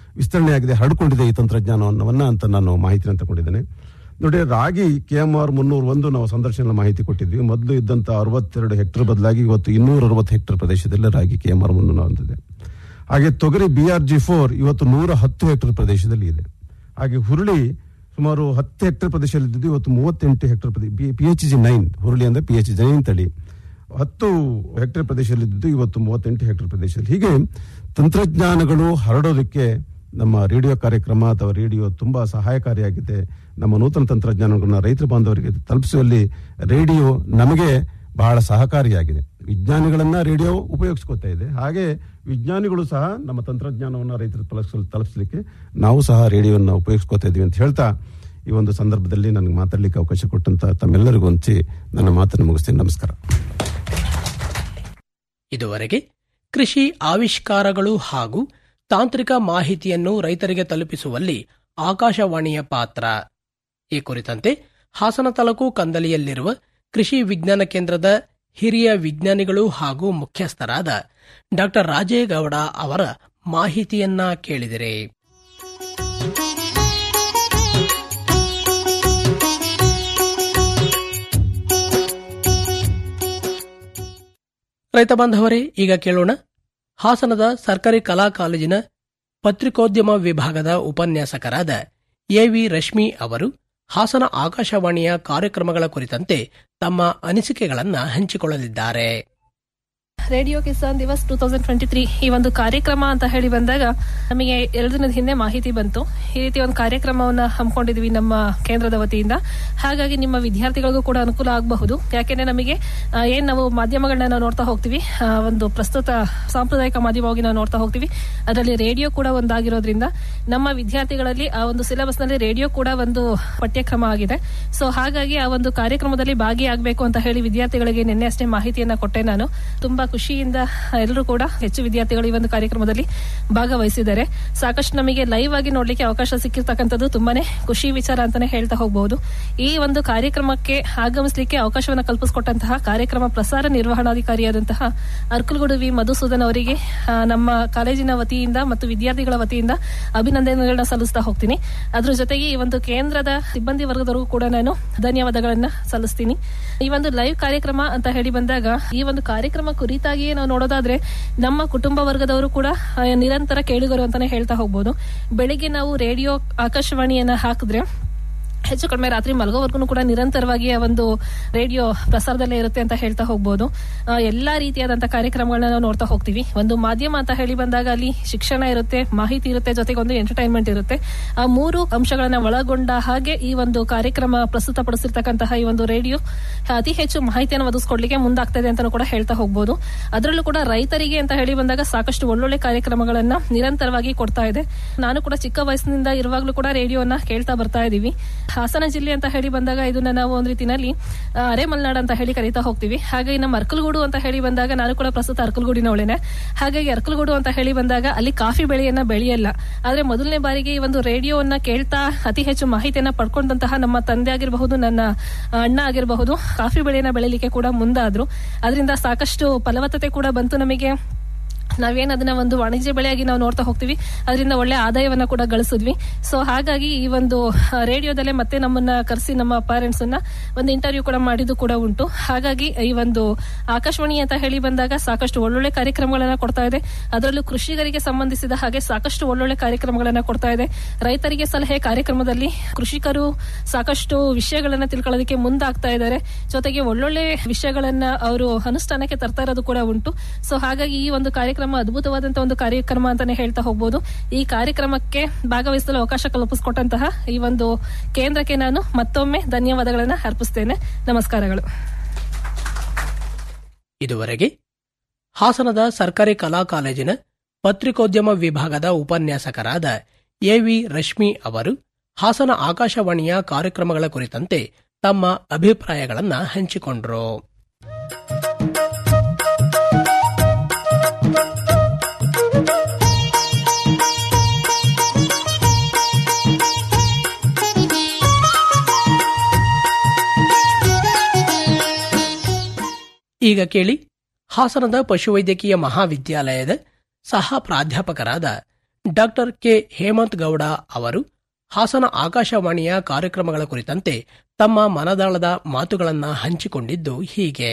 ವಿಸ್ತರಣೆ ಆಗಿದೆ ಹರಡಿಕೊಂಡಿದೆ ಈ ತಂತ್ರಜ್ಞಾನವನ್ನ ಅಂತ ನಾನು ಮಾಹಿತಿನ ತಗೊಂಡಿದ್ದೇನೆ ನೋಡಿ ರಾಗಿ ಕೆ ಎಂ ಆರ್ ಮುನ್ನೂರ ಒಂದು ನಾವು ಸಂದರ್ಶನ ಮಾಹಿತಿ ಕೊಟ್ಟಿದ್ವಿ ಮೊದಲು ಇದ್ದಂತ ಅರವತ್ತೆರಡು ಹೆಕ್ಟರ್ ಬದಲಾಗಿ ಇವತ್ತು ಇನ್ನೂರ ಅರವತ್ತು ಹೆಕ್ಟರ್ ಪ್ರದೇಶದಲ್ಲಿ ರಾಗಿ ಕೆ ಎಂ ಆರ್ ಮುನ್ನೂರ ಒಂದಿದೆ ಹಾಗೆ ತೊಗರಿ ಬಿ ಆರ್ ಜಿ ಫೋರ್ ಇವತ್ತು ನೂರ ಹತ್ತು ಹೆಕ್ಟರ್ ಪ್ರದೇಶದಲ್ಲಿ ಇದೆ ಹಾಗೆ ಹುರುಳಿ ಸುಮಾರು ಹತ್ತು ಹೆಕ್ಟರ್ ಪ್ರದೇಶದಲ್ಲಿ ಇದ್ದಿದ್ದು ಇವತ್ತು ಮೂವತ್ತೆಂಟು ಹೆಕ್ಟರ್ ಪ್ರದೇಶ ಪಿ ಎಚ್ ಜಿ ನೈನ್ ಹುರುಳಿ ಅಂದ್ರೆ ಪಿ ಎಚ್ ಜಿ ನೈನ್ ತಳಿ ಹತ್ತು ಹೆಕ್ಟೇರ್ ಪ್ರದೇಶದಲ್ಲಿ ಇದ್ದಿದ್ದು ಇವತ್ತು ಮೂವತ್ತೆಂಟು ಹೆಕ್ಟೇರ್ ಪ್ರದೇಶದಲ್ಲಿ ಹೀಗೆ ತಂತ್ರಜ್ಞಾನಗಳು ಹರಡೋದಕ್ಕೆ ನಮ್ಮ ರೇಡಿಯೋ ಕಾರ್ಯಕ್ರಮ ಅಥವಾ ರೇಡಿಯೋ ತುಂಬಾ ಸಹಾಯಕಾರಿಯಾಗಿದೆ ನಮ್ಮ ನೂತನ ತಂತ್ರಜ್ಞಾನಗಳನ್ನ ರೈತರ ಬಾಂಧವರಿಗೆ ತಲುಪಿಸುವಲ್ಲಿ ರೇಡಿಯೋ ನಮಗೆ ಬಹಳ ಸಹಕಾರಿಯಾಗಿದೆ ವಿಜ್ಞಾನಿಗಳನ್ನ ರೇಡಿಯೋ ಉಪಯೋಗಿಸ್ಕೊತಾ ಇದೆ ಹಾಗೆ ವಿಜ್ಞಾನಿಗಳು ಸಹ ನಮ್ಮ ತಂತ್ರಜ್ಞಾನವನ್ನು ರೈತರ ತಲುಪಿಸಲು ತಲುಪಿಸಲಿಕ್ಕೆ ನಾವು ಸಹ ರೇಡಿಯೋನ ಉಪಯೋಗಿಸ್ಕೊತಾ ಇದೀವಿ ಅಂತ ಹೇಳ್ತಾ ಈ ಒಂದು ಸಂದರ್ಭದಲ್ಲಿ ನನಗೆ ಮಾತಾಡಲಿಕ್ಕೆ ಅವಕಾಶ ಕೊಟ್ಟಂತ ತಮ್ಮೆಲ್ಲರಿಗೂ ಹೊಂಚಿ ನನ್ನ ಮಾತನ್ನು ಮುಗಿಸ್ತೀನಿ ನಮಸ್ಕಾರ ಇದುವರೆಗೆ ಕೃಷಿ ಆವಿಷ್ಕಾರಗಳು ಹಾಗೂ ತಾಂತ್ರಿಕ ಮಾಹಿತಿಯನ್ನು ರೈತರಿಗೆ ತಲುಪಿಸುವಲ್ಲಿ ಆಕಾಶವಾಣಿಯ ಪಾತ್ರ ಈ ಕುರಿತಂತೆ ಹಾಸನ ತಾಲೂಕು ಕಂದಲಿಯಲ್ಲಿರುವ ಕೃಷಿ ವಿಜ್ಞಾನ ಕೇಂದ್ರದ ಹಿರಿಯ ವಿಜ್ಞಾನಿಗಳು ಹಾಗೂ ಮುಖ್ಯಸ್ಥರಾದ ಡಾ ರಾಜೇಗೌಡ ಅವರ ಮಾಹಿತಿಯನ್ನ ಕೇಳಿದಿರಿ ರೈತ ಬಾಂಧವರೇ ಈಗ ಕೇಳೋಣ ಹಾಸನದ ಸರ್ಕಾರಿ ಕಲಾ ಕಾಲೇಜಿನ ಪತ್ರಿಕೋದ್ಯಮ ವಿಭಾಗದ ಉಪನ್ಯಾಸಕರಾದ ಎವಿ ರಶ್ಮಿ ಅವರು ಹಾಸನ ಆಕಾಶವಾಣಿಯ ಕಾರ್ಯಕ್ರಮಗಳ ಕುರಿತಂತೆ ತಮ್ಮ ಅನಿಸಿಕೆಗಳನ್ನು ಹಂಚಿಕೊಳ್ಳಲಿದ್ದಾರೆ radio Kisan Diwas two thousand twenty three ಈ ಒಂದು ಕಾರ್ಯಕ್ರಮ ಅಂತ ಹೇಳಿ ಬಂದಾಗ ನಮಗೆ ಎರಡು ದಿನದ ಹಿಂದೆ ಮಾಹಿತಿ ಬಂತು ಈ ರೀತಿ ಒಂದು ಕಾರ್ಯಕ್ರಮವನ್ನ ಹಮ್ಮಿಕೊಂಡಿದ್ವಿ ನಮ್ಮ ಕೇಂದ್ರದ ವತಿಯಿಂದ ಹಾಗಾಗಿ ನಿಮ್ಮ ವಿದ್ಯಾರ್ಥಿಗಳಿಗೂ ಕೂಡ ಅನುಕೂಲ ಆಗಬಹುದು ಯಾಕೆಂದ್ರೆ ನಮಗೆ ಆ, ಏನ್ ನಾವು ಮಾಧ್ಯಮಗಳನ್ನ ನಾವು ನೋಡ್ತಾ ಹೋಗ್ತೀವಿ ಆ, ಒಂದು ಪ್ರಸ್ತುತ ಸಾಂಪ್ರದಾಯಿಕ ಮಾಧ್ಯಮವಾಗಿ ನಾವು ನೋಡ್ತಾ ಹೋಗ್ತೀವಿ ಅದರಲ್ಲಿ ರೇಡಿಯೋ ಕೂಡ ಒಂದಾಗಿರೋದ್ರಿಂದ ನಮ್ಮ ವಿದ್ಯಾರ್ಥಿಗಳಲ್ಲಿ ಆ ಒಂದು ಸಿಲೆಬಸ್ ನಲ್ಲಿ ರೇಡಿಯೋ ಕೂಡ ಒಂದು ಪಠ್ಯಕ್ರಮ ಆಗಿದೆ ಸೊ ಹಾಗಾಗಿ ಆ ಒಂದು ಕಾರ್ಯಕ್ರಮದಲ್ಲಿ ಭಾಗಿಯಾಗಬೇಕು ಅಂತ ಹೇಳಿ ವಿದ್ಯಾರ್ಥಿಗಳಿಗೆ ನಿನ್ನೆ ಅಷ್ಟೇ ಮಾಹಿತಿಯನ್ನ ಕೊಟ್ಟೆ ನಾನು ತುಂಬಾ ಖುಷಿಯಿಂದ ಎಲ್ಲರೂ ಕೂಡ ಹೆಚ್ಚು ವಿದ್ಯಾರ್ಥಿಗಳು ಈ ಒಂದು ಕಾರ್ಯಕ್ರಮದಲ್ಲಿ ಭಾಗವಹಿಸಿದ್ದಾರೆ ಸಾಕಷ್ಟು ನಮಗೆ ಲೈವ್ ಆಗಿ ನೋಡ್ಲಿಕ್ಕೆ ಅವಕಾಶ ಸಿಕ್ಕಿರ್ತಕ್ಕಂಥದ್ದು ತುಂಬಾನೇ ಖುಷಿ ವಿಚಾರ ಅಂತಾನೆ ಹೇಳ್ತಾ ಹೋಗಬಹುದು ಈ ಒಂದು ಕಾರ್ಯಕ್ರಮಕ್ಕೆ ಆಗಮಿಸಲಿಕ್ಕೆ ಅವಕಾಶವನ್ನು ಕಲ್ಪಿಸಿಕೊಟ್ಟಂತಹ ಕಾರ್ಯಕ್ರಮ ಪ್ರಸಾರ ನಿರ್ವಹಣಾಧಿಕಾರಿಯಾದಂತಹ ಅರ್ಕಲ್ಗೂಡು ವಿ ಮಧುಸೂದನ್ ಅವರಿಗೆ ಆ, ನಮ್ಮ ಕಾಲೇಜಿನ ವತಿಯಿಂದ ಮತ್ತು ವಿದ್ಯಾರ್ಥಿಗಳ ವತಿಯಿಂದ ಅಭಿನಂದನೆಗಳನ್ನ ಸಲ್ಲಿಸ್ತಾ ಹೋಗ್ತೀನಿ ಅದ್ರ ಜೊತೆಗೆ ಈ ಒಂದು ಕೇಂದ್ರದ ಸಿಬ್ಬಂದಿ ವರ್ಗದವರಿಗೂ ಕೂಡ ನಾನು ಧನ್ಯವಾದಗಳನ್ನ ಸಲ್ಲಿಸ್ತೀನಿ ಈ ಒಂದು ಲೈವ್ ಕಾರ್ಯಕ್ರಮ ಅಂತ ಹೇಳಿ ಬಂದಾಗ ಈ ಒಂದು ಕಾರ್ಯಕ್ರಮ ಕುರಿತಾಗಿಯೇ ನಾವು ನೋಡೋದಾದ್ರೆ ನಮ್ಮ ಕುಟುಂಬ ವರ್ಗದವರು ಕೂಡ ಆ, ನಿರಂತರ ಕೇಳುಗರು ಅಂತಾನೆ ಹೇಳ್ತಾ ಹೋಗ್ಬೋದು ಬೆಳಿಗ್ಗೆ ನಾವು ರೇಡಿಯೋ ಆಕಾಶವಾಣಿಯನ್ನ ಹಾಕಿದ್ರೆ ಹೆಚ್ಚು ಕಡಿಮೆ ರಾತ್ರಿ ಮಲಗೋವರೆಗೂ ಕೂಡ ನಿರಂತರವಾಗಿ ಆ ಒಂದು ರೇಡಿಯೋ ಪ್ರಸಾರದಲ್ಲೇ ಇರುತ್ತೆ ಅಂತ ಹೇಳ್ತಾ ಹೋಗ್ಬೋದು ಆ, ಎಲ್ಲಾ ರೀತಿಯಾದಂತಹ ಕಾರ್ಯಕ್ರಮಗಳನ್ನ ನಾವು ನೋಡ್ತಾ ಹೋಗ್ತೀವಿ ಒಂದು ಮಾಧ್ಯಮ ಅಂತ ಹೇಳಿ ಬಂದಾಗ ಅಲ್ಲಿ ಶಿಕ್ಷಣ ಇರುತ್ತೆ ಮಾಹಿತಿ ಇರುತ್ತೆ ಜೊತೆಗೆ ಒಂದು ಎಂಟರ್ಟೈನ್ಮೆಂಟ್ ಇರುತ್ತೆ ಆ ಮೂರು ಅಂಶಗಳನ್ನ ಒಳಗೊಂಡ ಹಾಗೆ ಈ ಒಂದು ಕಾರ್ಯಕ್ರಮ ಪ್ರಸ್ತುತಪಡಿಸಿರ್ತಕ್ಕಂತಹ ಈ ಒಂದು ರೇಡಿಯೋ ಅತಿ ಹೆಚ್ಚು ಮಾಹಿತಿಯನ್ನು ಒದಗಿಸ್ಕೊಡ್ಲಿಕ್ಕೆ ಮುಂದಾಗ್ತಾ ಇದೆ ಅಂತ ಕೂಡ ಹೇಳ್ತಾ ಹೋಗ್ಬೋದು ಅದರಲ್ಲೂ ಕೂಡ ರೈತರಿಗೆ ಅಂತ ಹೇಳಿ ಬಂದಾಗ ಸಾಕಷ್ಟು ಒಳ್ಳೊಳ್ಳೆ ಕಾರ್ಯಕ್ರಮಗಳನ್ನ ನಿರಂತರವಾಗಿ ಕೊಡ್ತಾ ಇದೆ ನಾನು ಕೂಡ ಚಿಕ್ಕ ವಯಸ್ಸಿನಿಂದ ಇರುವಾಗಲೂ ಕೂಡ ರೇಡಿಯೋನ ಕೇಳ್ತಾ ಬರ್ತಾ ಇದೀವಿ ಹಾಸನ ಜಿಲ್ಲೆ ಅಂತ ಹೇಳಿ ಬಂದಾಗ ಇದನ್ನ ನಾವು ಒಂದ್ ರೀತಿನಲ್ಲಿ ಆ, ಅರೆ ಮಲೆನಾಡು ಅಂತ ಹೇಳಿ ಕರೀತಾ ಹೋಗ್ತೀವಿ ಹಾಗಾಗಿ ನಮ್ಮ ಅರ್ಕಲ್ಗೂಡು ಅಂತ ಹೇಳಿ ಬಂದಾಗ ನಾನು ಕೂಡ ಪ್ರಸ್ತುತ ಅರ್ಕಲ್ಗೂಡಿನವಳೇನೆ ಹಾಗಾಗಿ ಅರ್ಕಲ್ಗೂಡು ಅಂತ ಹೇಳಿ ಬಂದಾಗ ಅಲ್ಲಿ ಕಾಫಿ ಬೆಳೆಯನ್ನ ಬೆಳೆಯಲ್ಲ ಆದ್ರೆ ಮೊದಲನೇ ಬಾರಿಗೆ ಈ ಒಂದು ರೇಡಿಯೋವನ್ನ ಕೇಳ್ತಾ ಅತಿ ಹೆಚ್ಚು ಮಾಹಿತಿಯನ್ನ ಪಡ್ಕೊಂಡಂತಹ ನಮ್ಮ ತಂದೆ ಆಗಿರಬಹುದು ನನ್ನ ಅಣ್ಣ ಆಗಿರಬಹುದು ಕಾಫಿ ಬೆಳೆಯನ್ನ ಬೆಳಿಲಿಕ್ಕೆ ಕೂಡ ಮುಂದಾದ್ರು ಅದರಿಂದ ಸಾಕಷ್ಟು ಫಲವತ್ತತೆ ಕೂಡ ಬಂತು ನಮಗೆ ನಾವೇನ್ ಅದನ್ನ ಒಂದು ವಾಣಿಜ್ಯ ಬೆಳೆಯಾಗಿ ನಾವು ನೋಡ್ತಾ ಹೋಗ್ತೀವಿ ಅದರಿಂದ ಒಳ್ಳೆ ಆದಾಯವನ್ನ ಕೂಡ ಗಳಿಸಿದ್ವಿ ಸೊ ಹಾಗಾಗಿ ಈ ಒಂದು ಆ, ರೇಡಿಯೋದಲ್ಲೇ ಮತ್ತೆ ನಮ್ಮನ್ನ ಕರೆಸಿ ನಮ್ಮ ಪೇರೆಂಟ್ಸ್ ಅನ್ನ ಒಂದು ಇಂಟರ್ವ್ಯೂ ಕೂಡ ಮಾಡಿದ್ದು ಕೂಡ ಉಂಟು ಹಾಗಾಗಿ ಈ ಒಂದು ಆಕಾಶವಾಣಿ ಅಂತ ಹೇಳಿ ಬಂದಾಗ ಸಾಕಷ್ಟು ಒಳ್ಳೊಳ್ಳೆ ಕಾರ್ಯಕ್ರಮಗಳನ್ನ ಕೊಡ್ತಾ ಇದೆ ಅದರಲ್ಲೂ ಕೃಷಿಕರಿಗೆ ಸಂಬಂಧಿಸಿದ ಹಾಗೆ ಸಾಕಷ್ಟು ಒಳ್ಳೊಳ್ಳೆ ಕಾರ್ಯಕ್ರಮಗಳನ್ನ ಕೊಡ್ತಾ ಇದೆ ರೈತರಿಗೆ ಸಲಹೆ ಕಾರ್ಯಕ್ರಮದಲ್ಲಿ ಕೃಷಿಕರು ಸಾಕಷ್ಟು ವಿಷಯಗಳನ್ನ ತಿಳ್ಕೊಳ್ಳೋದಕ್ಕೆ ಮುಂದಾಗ್ತಾ ಇದ್ದಾರೆ ಜೊತೆಗೆ ಒಳ್ಳೊಳ್ಳೆ ವಿಷಯಗಳನ್ನ ಅವರು ಅನುಷ್ಠಾನಕ್ಕೆ ತರ್ತಾ ಇರೋದು ಕೂಡ ಉಂಟು ಸೊ ಹಾಗಾಗಿ ಈ ಒಂದು ಕಾರ್ಯಕ್ರಮ ಅದ್ಭುತವಾದಂತಹ ಒಂದು ಕಾರ್ಯಕ್ರಮ ಅಂತಾನೆ ಹೇಳ್ತಾ ಹೋಗ್ಬೋದು ಈ ಕಾರ್ಯಕ್ರಮಕ್ಕೆ ಭಾಗವಹಿಸಲು ಅವಕಾಶ ಕಲ್ಪಿಸಿಕೊಟ್ಟಂತಹ ಈ ಒಂದು ಕೇಂದ್ರಕ್ಕೆ ನಾನು ಮತ್ತೊಮ್ಮೆ ಧನ್ಯವಾದಗಳನ್ನ ಅರ್ಪಿಸ್ತೇನೆ ನಮಸ್ಕಾರಗಳು ಇದುವರೆಗೆ ಹಾಸನದ ಸರ್ಕಾರಿ ಕಲಾ ಕಾಲೇಜಿನ ಪತ್ರಿಕೋದ್ಯಮ ವಿಭಾಗದ ಉಪನ್ಯಾಸಕರಾದ ಎವಿ ರಶ್ಮಿ ಅವರು ಹಾಸನ ಆಕಾಶವಾಣಿಯ ಕಾರ್ಯಕ್ರಮಗಳ ಕುರಿತಂತೆ ತಮ್ಮ ಅಭಿಪ್ರಾಯಗಳನ್ನ ಹಂಚಿಕೊಂಡರು ಈಗ ಕೇಳಿ ಹಾಸನದ ಪಶುವೈದ್ಯಕೀಯ ಮಹಾವಿದ್ಯಾಲಯದ ಸಹ ಪ್ರಾಧ್ಯಾಪಕರಾದ ಡಾಕ್ಟರ್ ಕೆ ಹೇಮಂತ್ ಗೌಡ ಅವರು ಹಾಸನ ಆಕಾಶವಾಣಿಯ ಕಾರ್ಯಕ್ರಮಗಳ ಕುರಿತಂತೆ ತಮ್ಮ ಮನದಾಳದ ಮಾತುಗಳನ್ನ ಹಂಚಿಕೊಂಡಿದ್ದು ಹೀಗೆ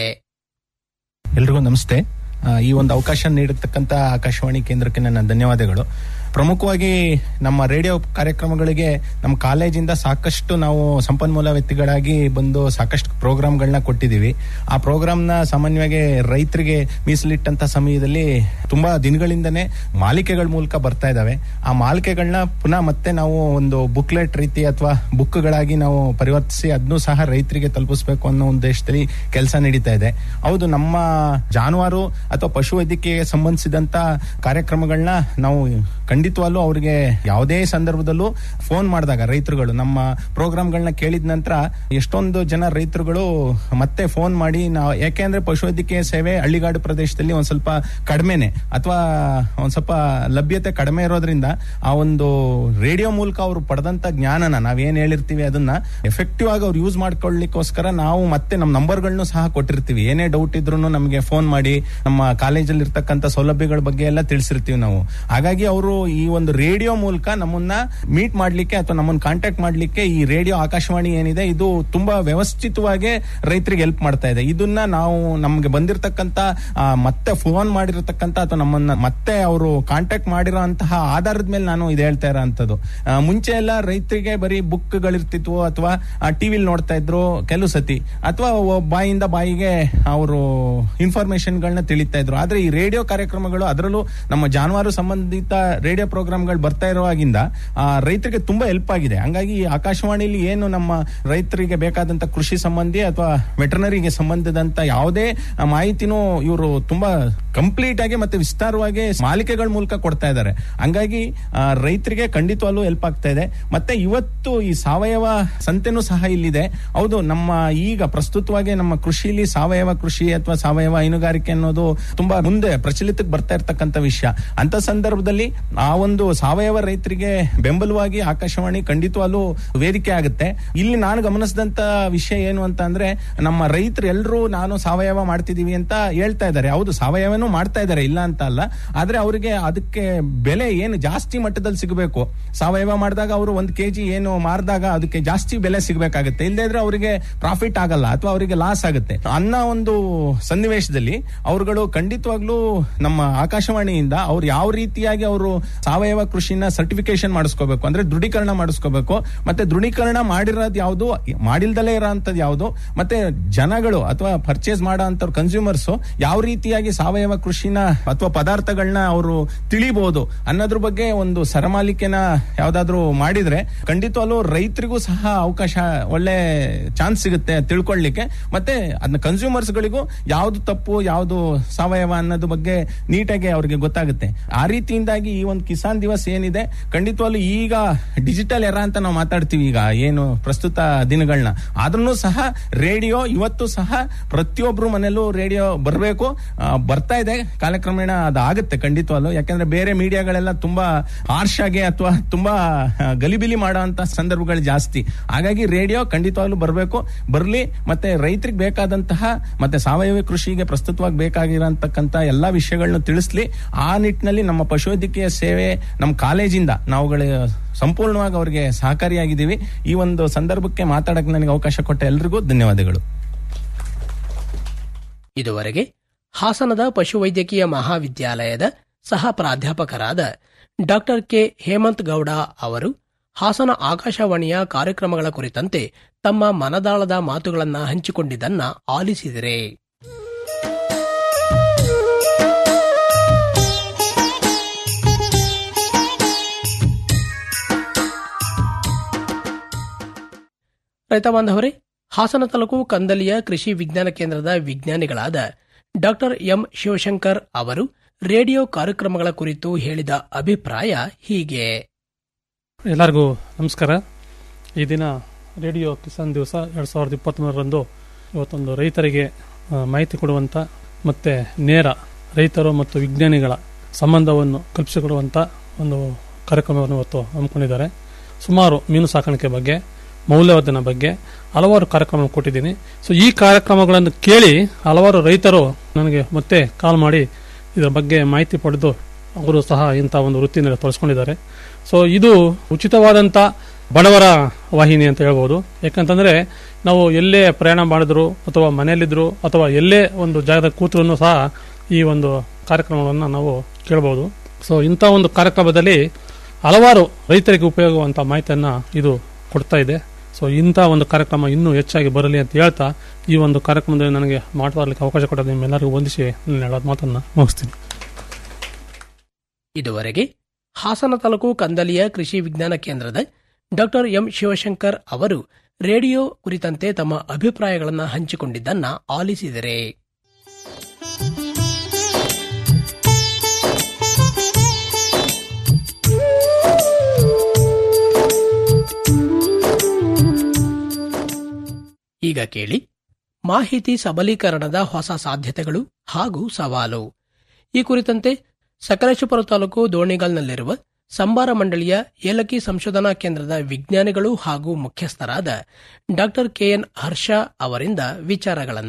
ಎಲ್ರಿಗೂ ನಮಸ್ತೆ ಆ, ಈ ಒಂದು ಅವಕಾಶ ನೀಡಿರ್ತಕ್ಕಂಥ ಆಕಾಶವಾಣಿ ಕೇಂದ್ರಕ್ಕೆ ನನ್ನ ಧನ್ಯವಾದಗಳು ಪ್ರಮುಖವಾಗಿ ನಮ್ಮ ರೇಡಿಯೋ ಕಾರ್ಯಕ್ರಮಗಳಿಗೆ ನಮ್ಮ ಕಾಲೇಜಿಂದ ಸಾಕಷ್ಟು ನಾವು ಸಂಪನ್ಮೂಲ ವ್ಯಕ್ತಿಗಳಾಗಿ ಬಂದು ಸಾಕಷ್ಟು ಪ್ರೋಗ್ರಾಮ್ಗಳನ್ನ ಕೊಟ್ಟಿದ್ದೀವಿ ಆ ಪ್ರೋಗ್ರಾಮ್ನ ಸಾಮಾನ್ಯವಾಗಿ ರೈತರಿಗೆ ಮೀಸಲಿಟ್ಟಂತ ಸಮಯದಲ್ಲಿ ತುಂಬಾ ದಿನಗಳಿಂದನೇ ಮಾಲಿಕೆಗಳ ಮೂಲಕ ಬರ್ತಾ ಇದಾವೆ ಆ ಮಾಲಿಕೆಗಳನ್ನ ಪುನಃ ಮತ್ತೆ ನಾವು ಒಂದು ಬುಕ್ಲೆಟ್ ರೀತಿ ಅಥವಾ ಬುಕ್ಗಳಾಗಿ ನಾವು ಪರಿವರ್ತಿಸಿ ಅದನ್ನು ಸಹ ರೈತರಿಗೆ ತಲುಪಿಸಬೇಕು ಅನ್ನೋ ಉದ್ದೇಶದಲ್ಲಿ ಕೆಲಸ ನಡೀತಾ ಇದೆ ಹೌದು ನಮ್ಮ ಜಾನುವಾರು ಅಥವಾ ಪಶು ವೈದ್ಯಕೀಯ ಸಂಬಂಧಿಸಿದಂತ ಕಾರ್ಯಕ್ರಮಗಳನ್ನ ನಾವು ಖಂಡಿತವಾಗ್ಲೂ ಅವರಿಗೆ ಯಾವುದೇ ಸಂದರ್ಭದಲ್ಲೂ ಫೋನ್ ಮಾಡಿದಾಗ ರೈತರುಗಳು ನಮ್ಮ ಪ್ರೋಗ್ರಾಮ್ಗಳನ್ನ ಕೇಳಿದ ನಂತರ ಎಷ್ಟೊಂದು ಜನ ರೈತರುಗಳು ಮತ್ತೆ ಫೋನ್ ಮಾಡಿ ನಾವು ಯಾಕೆಂದ್ರೆ ಪಶುವೈದ್ಯಕೀಯ ಸೇವೆ ಹಳ್ಳಿಗಾಡು ಪ್ರದೇಶದಲ್ಲಿ ಒಂದ್ ಸ್ವಲ್ಪ ಕಡಿಮೆನೆ ಅಥವಾ ಒಂದ್ ಸ್ವಲ್ಪ ಲಭ್ಯತೆ ಕಡಿಮೆ ಇರೋದ್ರಿಂದ ಆ ಒಂದು ರೇಡಿಯೋ ಮೂಲಕ ಅವರು ಪಡೆದಂತ ಜ್ಞಾನನ ನಾವೇನ್ ಹೇಳಿರ್ತೀವಿ ಅದನ್ನ ಎಫೆಕ್ಟಿವ್ ಆಗಿ ಅವ್ರು ಯೂಸ್ ಮಾಡ್ಕೊಳ್ಳಿಕ್ಕೋಸ್ಕರ ನಾವು ಮತ್ತೆ ನಮ್ಮ ನಂಬರ್ಗಳನ್ನು ಸಹ ಕೊಟ್ಟಿರ್ತೀವಿ ಏನೇ ಡೌಟ್ ಇದ್ರು ನಮಗೆ ಫೋನ್ ಮಾಡಿ ನಮ್ಮ ಕಾಲೇಜಲ್ಲಿ ಇರ್ತಕ್ಕಂಥ ಸೌಲಭ್ಯಗಳ ಬಗ್ಗೆ ಎಲ್ಲ ತಿಳಿಸಿರ್ತೀವಿ ನಾವು ಹಾಗಾಗಿ ಅವರು ಈ ಒಂದು ರೇಡಿಯೋ ಮೂಲಕ ನಮ್ಮನ್ನ ಮೀಟ್ ಮಾಡ್ಲಿಕ್ಕೆ ಅಥವಾ ನಮ್ಮನ್ನ ಕಾಂಟ್ಯಾಕ್ಟ್ ಮಾಡ್ಲಿಕ್ಕೆ ಈ ರೇಡಿಯೋ ಆಕಾಶವಾಣಿ ಏನಿದೆ ಇದು ತುಂಬಾ ವ್ಯವಸ್ಥಿತವಾಗಿ ರೈತರಿಗೆ ಹೆಲ್ಪ್ ಮಾಡ್ತಾ ಇದೆ ಇದನ್ನ ನಾವು ನಮ್ಗೆ ಬಂದಿರತಕ್ಕಂತ ಮತ್ತೆ ಫೋನ್ ಮಾಡಿರತಕ್ಕಂತ ಅಥವಾ ನಮ್ಮನ್ನ ಮತ್ತೆ ಅವರು ಕಾಂಟ್ಯಾಕ್ಟ್ ಮಾಡಿರೋ ಅಂತಹ ಆಧಾರದ ಮೇಲೆ ನಾನು ಇದು ಹೇಳ್ತಾ ಇರೋ ಅಂತದ್ದು ಮುಂಚೆ ಎಲ್ಲ ರೈತರಿಗೆ ಬರೀ ಬುಕ್ಗಳಿರ್ತಿದ್ವು ಅಥವಾ ಟಿವಿಲ್ ನೋಡ್ತಾ ಇದ್ರು ಕೆಲವು ಸತಿ ಅಥವಾ ಬಾಯಿಂದ ಬಾಯಿಗೆ ಅವರು ಇನ್ಫಾರ್ಮೇಶನ್ ಗಳನ್ನ ತಿಳಿತಾ ಇದ್ರು ಆದ್ರೆ ಈ ರೇಡಿಯೋ ಕಾರ್ಯಕ್ರಮಗಳು ಅದರಲ್ಲೂ ನಮ್ಮ ಜಾನುವಾರು ಸಂಬಂಧಿತ ರೇಡಿಯೋ ಪ್ರೋಗ್ರಾಮ್ಗಳು ಬರ್ತಾ ಇರುವಾಗಿಂದ ಆ, ರೈತರಿಗೆ ತುಂಬಾ ಹೆಲ್ಪ್ ಆಗಿದೆ ಹಂಗಾಗಿ ಈ ಆಕಾಶವಾಣಿಲಿ ಏನು ನಮ್ಮ ರೈತರಿಗೆ ಬೇಕಾದಂತ ಕೃಷಿ ಸಂಬಂಧಿ ಅಥವಾ ವೆಟರ್ನರಿಗೆ ಸಂಬಂಧದಂತ ಯಾವುದೇ ಆ, ಮಾಹಿತಿನೂ ಇವರು ತುಂಬಾ ಕಂಪ್ಲೀಟ್ ಆಗಿ ಮತ್ತೆ ವಿಸ್ತಾರವಾಗಿ ಮಾಲಿಕೆಗಳ ಮೂಲಕ ಕೊಡ್ತಾ ಇದ್ದಾರೆ ಹಂಗಾಗಿ ಆ, ರೈತರಿಗೆ ಖಂಡಿತವಾಗ್ಲೂ ಹೆಲ್ಪ್ ಆಗ್ತಾ ಇದೆ ಮತ್ತೆ ಇವತ್ತು ಈ ಸಾವಯವ ಸಂತೆನೂ ಸಹ ಇಲ್ಲಿದೆ ಹೌದು ನಮ್ಮ ಈಗ ಪ್ರಸ್ತುತವಾಗಿ ನಮ್ಮ ಕೃಷಿಲಿ ಸಾವಯವ ಕೃಷಿ ಅಥವಾ ಸಾವಯವ ಹೈನುಗಾರಿಕೆ ಅನ್ನೋದು ತುಂಬಾ ಮುಂದೆ ಪ್ರಚಲಿತಕ್ಕೆ ಬರ್ತಾ ಇರ್ತಕ್ಕಂಥ ವಿಷಯ ಅಂತ ಸಂದರ್ಭದಲ್ಲಿ ಆ ಒಂದು ಸಾವಯವ ರೈತರಿಗೆ ಬೆಂಬಲವಾಗಿ ಆಕಾಶವಾಣಿ ಖಂಡಿತವಾಗ್ಲೂ ವೇದಿಕೆ ಆಗುತ್ತೆ ಇಲ್ಲಿ ನಾನು ಗಮನಿಸಿದಂತ ವಿಷಯ ಏನು ಅಂತ ಅಂದ್ರೆ ನಮ್ಮ ರೈತರು ಎಲ್ಲರೂ ನಾನು ಸಾವಯವ ಮಾಡ್ತಿದೀವಿ ಅಂತ ಹೇಳ್ತಾ ಇದ್ದಾರೆ ಹೌದು ಸಾವಯವನು ಮಾಡ್ತಾ ಇದ್ದಾರೆ ಇಲ್ಲ ಅಂತ ಅಲ್ಲ ಆದ್ರೆ ಅವರಿಗೆ ಅದಕ್ಕೆ ಬೆಲೆ ಏನು ಜಾಸ್ತಿ ಮಟ್ಟದಲ್ಲಿ ಸಿಗಬೇಕು ಸಾವಯವ ಮಾಡಿದಾಗ ಅವರು ಒಂದ್ ಕೆಜಿ ಏನು ಮಾರಿದಾಗ ಅದಕ್ಕೆ ಜಾಸ್ತಿ ಬೆಲೆ ಸಿಗಬೇಕಾಗುತ್ತೆ ಇಲ್ಲದೇ ಇದ್ರೆ ಅವರಿಗೆ ಪ್ರಾಫಿಟ್ ಆಗಲ್ಲ ಅಥವಾ ಅವರಿಗೆ ಲಾಸ್ ಆಗುತ್ತೆ ಅನ್ನೋ ಒಂದು ಸನ್ನಿವೇಶದಲ್ಲಿ ಅವರುಗಳು ಖಂಡಿತವಾಗ್ಲೂ ನಮ್ಮ ಆಕಾಶವಾಣಿಯಿಂದ ಅವ್ರು ಯಾವ ರೀತಿಯಾಗಿ ಅವರು ಸಾವಯವ ಕೃಷಿನ ಸರ್ಟಿಫಿಕೇಶನ್ ಮಾಡಿಸ್ಕೋಬೇಕು ಅಂದ್ರೆ ದೃಢೀಕರಣ ಮಾಡಿಸ್ಕೋಬೇಕು ಮತ್ತೆ ದೃಢೀಕರಣ ಮಾಡಿರೋದು ಯಾವುದು ಮಾಡಿಲ್ದಲೇ ಇರೋಂಥದ್ದು ಯಾವುದು ಮತ್ತೆ ಜನಗಳು ಅಥವಾ ಪರ್ಚೇಸ್ ಮಾಡೋ ಅಂತ ಕನ್ಸ್ಯೂಮರ್ಸ್ ಯಾವ ರೀತಿಯಾಗಿ ಸಾವಯವ ಕೃಷಿನ ಅಥವಾ ಪದಾರ್ಥಗಳನ್ನ ಅವರು ತಿಳಿಬಹುದು ಅನ್ನೋದ್ರ ಬಗ್ಗೆ ಒಂದು ಸರಮಾಲಿಕೆನ ಯಾವ್ದಾದ್ರು ಮಾಡಿದ್ರೆ ಖಂಡಿತವಾಗ್ಲೂ ರೈತರಿಗೂ ಸಹ ಅವಕಾಶ ಒಳ್ಳೆ ಚಾನ್ಸ್ ಸಿಗುತ್ತೆ ತಿಳ್ಕೊಳ್ಳಿಕ್ಕೆ ಮತ್ತೆ ಅದನ್ನ ಕನ್ಸ್ಯೂಮರ್ಸ್ ಗಳಿಗೂ ಯಾವ್ದು ತಪ್ಪು ಯಾವ್ದು ಸಾವಯವ ಅನ್ನೋದ್ರ ಬಗ್ಗೆ ನೀಟಾಗಿ ಅವ್ರಿಗೆ ಗೊತ್ತಾಗುತ್ತೆ ಆ ರೀತಿಯಿಂದಾಗಿ ಈ ಒಂದು ಕಿಸಾನ್ ದಿವಸ್ ಏನಿದೆ ಖಂಡಿತವಾಗ್ಲೂ ಈಗ ಡಿಜಿಟಲ್ ಎರ ಅಂತ ನಾವು ಮಾತಾಡ್ತೀವಿ ಈಗ ಏನು ಪ್ರಸ್ತುತ ದಿನಗಳನ್ನ ಆದ್ರೂ ಸಹ ರೇಡಿಯೋ ಇವತ್ತು ಸಹ ಪ್ರತಿಯೊಬ್ರು ಮನೆಯಲ್ಲೂ ರೇಡಿಯೋ ಬರಬೇಕು ಬರ್ತಾ ಇದೆ ಕಾಲಕ್ರಮೇಣ ಅದು ಆಗುತ್ತೆ ಖಂಡಿತವಾಗ್ಲೂ ಯಾಕಂದ್ರೆ ಬೇರೆ ಮೀಡಿಯಾಗಳೆಲ್ಲ ತುಂಬಾ ಹಾರ್ಶ್ ಆಗಿ ಅಥವಾ ತುಂಬಾ ಆ, ಗಲಿಬಿಲಿ ಮಾಡೋ ಅಂತ ಸಂದರ್ಭಗಳು ಜಾಸ್ತಿ ಹಾಗಾಗಿ ರೇಡಿಯೋ ಖಂಡಿತವಾಗ್ಲೂ ಬರಬೇಕು ಬರಲಿ ಮತ್ತೆ ರೈತರಿಗೆ ಬೇಕಾದಂತಹ ಮತ್ತೆ ಸಾವಯವ ಕೃಷಿಗೆ ಪ್ರಸ್ತುತವಾಗಿ ಬೇಕಾಗಿರೋಂತಕ್ಕಂತ ಎಲ್ಲಾ ವಿಷಯಗಳನ್ನ ತಿಳಿಸ್ಲಿ ಆ ನಿಟ್ಟಿನಲ್ಲಿ ನಮ್ಮ ಪಶುವೈದ್ಯಕೀಯ ಸೇವೆ ನಮ್ಮ ಕಾಲೇಜಿಂದ ನಾವುಗಳ ಸಂಪೂರ್ಣವಾಗಿ ಅವರಿಗೆ ಸಹಕಾರಿಯಾಗಿದ್ದೀವಿ ಈ ಒಂದು ಸಂದರ್ಭಕ್ಕೆ ಮಾತಾಡಕ್ಕೆ ನನಗೆ ಅವಕಾಶ ಕೊಟ್ಟ ಎಲ್ರಿಗೂ ಧನ್ಯವಾದಗಳು ಇದುವರೆಗೆ ಹಾಸನದ ಪಶುವೈದ್ಯಕೀಯ ಮಹಾವಿದ್ಯಾಲಯದ ಸಹ ಪ್ರಾಧ್ಯಾಪಕರಾದ ಡಾಕ್ಟರ್ ಕೆ ಹೇಮಂತ್ ಗೌಡ ಅವರು ಹಾಸನ ಆಕಾಶವಾಣಿಯ ಕಾರ್ಯಕ್ರಮಗಳ ಕುರಿತಂತೆ ತಮ್ಮ ಮನದಾಳದ ಮಾತುಗಳನ್ನ ಹಂಚಿಕೊಂಡಿದ್ದನ್ನ ಆಲಿಸಿದರೆ ರೈತ ಬಾಂಧವರೇ ಹಾಸನ ತಾಲೂಕು ಕಂದಲಿಯ ಕೃಷಿ ವಿಜ್ಞಾನ ಕೇಂದ್ರದ ವಿಜ್ಞಾನಿಗಳಾದ ಡಾಕ್ಟರ್ ಎಂ ಶಿವಶಂಕರ್ ಅವರು ರೇಡಿಯೋ ಕಾರ್ಯಕ್ರಮಗಳ ಕುರಿತು ಹೇಳಿದ ಅಭಿಪ್ರಾಯ ಹೀಗೆ ಎಲ್ಲರಿಗೂ ನಮಸ್ಕಾರ ಈ ದಿನ ರೇಡಿಯೋ ಕಿಸಾನ್ ದಿವಸ ಎರಡು ಸಾವಿರದ ಇಪ್ಪತ್ತ್ಮೂರರಂದು ಇವತ್ತೊಂದು ರೈತರಿಗೆ ಆ, ಮಾಹಿತಿ ಕೊಡುವಂಥ ಮತ್ತು ನೇರ ರೈತರು ಮತ್ತು ವಿಜ್ಞಾನಿಗಳ ಸಂಬಂಧವನ್ನು ಕಲ್ಪಿಸಿಕೊಡುವಂಥ ಒಂದು ಕಾರ್ಯಕ್ರಮವನ್ನು ಇವತ್ತು ಹಮ್ಮಿಕೊಂಡಿದ್ದಾರೆ ಸುಮಾರು ಮೀನು ಸಾಕಾಣಿಕೆ ಬಗ್ಗೆ ಮೌಲ್ಯವರ್ಧನೆ ಬಗ್ಗೆ ಹಲವಾರು ಕಾರ್ಯಕ್ರಮ ಕೊಟ್ಟಿದ್ದೀನಿ ಸೊ ಈ ಕಾರ್ಯಕ್ರಮಗಳನ್ನು ಕೇಳಿ ಹಲವಾರು ರೈತರು ನನಗೆ ಮತ್ತೆ ಕಾಲ್ ಮಾಡಿ ಇದರ ಬಗ್ಗೆ ಮಾಹಿತಿ ಪಡೆದು ಅವರು ಸಹ ಇಂಥ ಒಂದು ವೃತ್ತಿನಲ್ಲಿ ತೊಡಸ್ಕೊಂಡಿದ್ದಾರೆ ಸೊ ಇದು ಉಚಿತವಾದಂಥ ಬಡವರ ವಾಹಿನಿ ಅಂತ ಹೇಳ್ಬೋದು ಯಾಕಂತಂದ್ರೆ ನಾವು ಎಲ್ಲೇ ಪ್ರಯಾಣ ಮಾಡಿದ್ರು ಅಥವಾ ಮನೆಯಲ್ಲಿದ್ರು ಅಥವಾ ಎಲ್ಲೇ ಒಂದು ಜಾಗದ ಕೂತ್ರು ಸಹ ಈ ಒಂದು ಕಾರ್ಯಕ್ರಮವನ್ನು ನಾವು ಕೇಳಬಹುದು ಸೊ ಇಂಥ ಒಂದು ಕಾರ್ಯಕ್ರಮದಲ್ಲಿ ಹಲವಾರು ರೈತರಿಗೆ ಉಪಯೋಗವಂತ ಮಾಹಿತಿಯನ್ನ ಇದು ಕೊಡ್ತಾ ಇದೆ ಸೊ ಇಂಥ ಒಂದು ಕಾರ್ಯಕ್ರಮ ಇನ್ನೂ ಹೆಚ್ಚಾಗಿ ಬರಲಿ ಅಂತ ಹೇಳ್ತಾ ಈ ಒಂದು ಕಾರ್ಯಕ್ರಮದಲ್ಲಿ ನನಗೆ ಮಾತನಾಡಲಿಕ್ಕೆ ಅವಕಾಶ ಕೊಟ್ಟರೆ ನಿಮ್ಮೆಲ್ಲರಿಗೂ ವಂದಿಸಿ ನನ್ನ ಹೇಳೋದು ಮಾತನ್ನ ಮುಗಿಸ್ತೀನಿ ಇದುವರೆಗೆ ಹಾಸನ ತಾಲೂಕು ಕಂದಲಿಯ ಕೃಷಿ ವಿಜ್ಞಾನ ಕೇಂದ್ರದ ಡಾಕ್ಟರ್ ಎಂ ಶಿವಶಂಕರ್ ಅವರು ರೇಡಿಯೋ ಕುರಿತಂತೆ ತಮ್ಮ ಅಭಿಪ್ರಾಯಗಳನ್ನು ಹಂಚಿಕೊಂಡಿದ್ದನ್ನ ಆಲಿಸಿದರೆ ಈಗ ಕೇಳಿ ಮಾಹಿತಿ ಸಬಲೀಕರಣದ ಹೊಸ ಸಾಧ್ಯತೆಗಳು ಹಾಗೂ ಸವಾಲು ಈ ಕುರಿತಂತೆ ಸಕಲೇಶಪುರ ತಾಲೂಕು ದೋಣಿಗಲ್ನಲ್ಲಿರುವ ಸಂಬಾರ ಮಂಡಳಿಯ ಏಲಕ್ಕಿ ಸಂಶೋಧನಾ ಕೇಂದ್ರದ ವಿಜ್ಞಾನಿಗಳು ಹಾಗೂ ಮುಖ್ಯಸ್ಥರಾದ ಡಾಕ್ಟರ್ ಕೆಎನ್ ಹರ್ಷ ಅವರಿಂದ ವಿಚಾರಗಳನ್ನ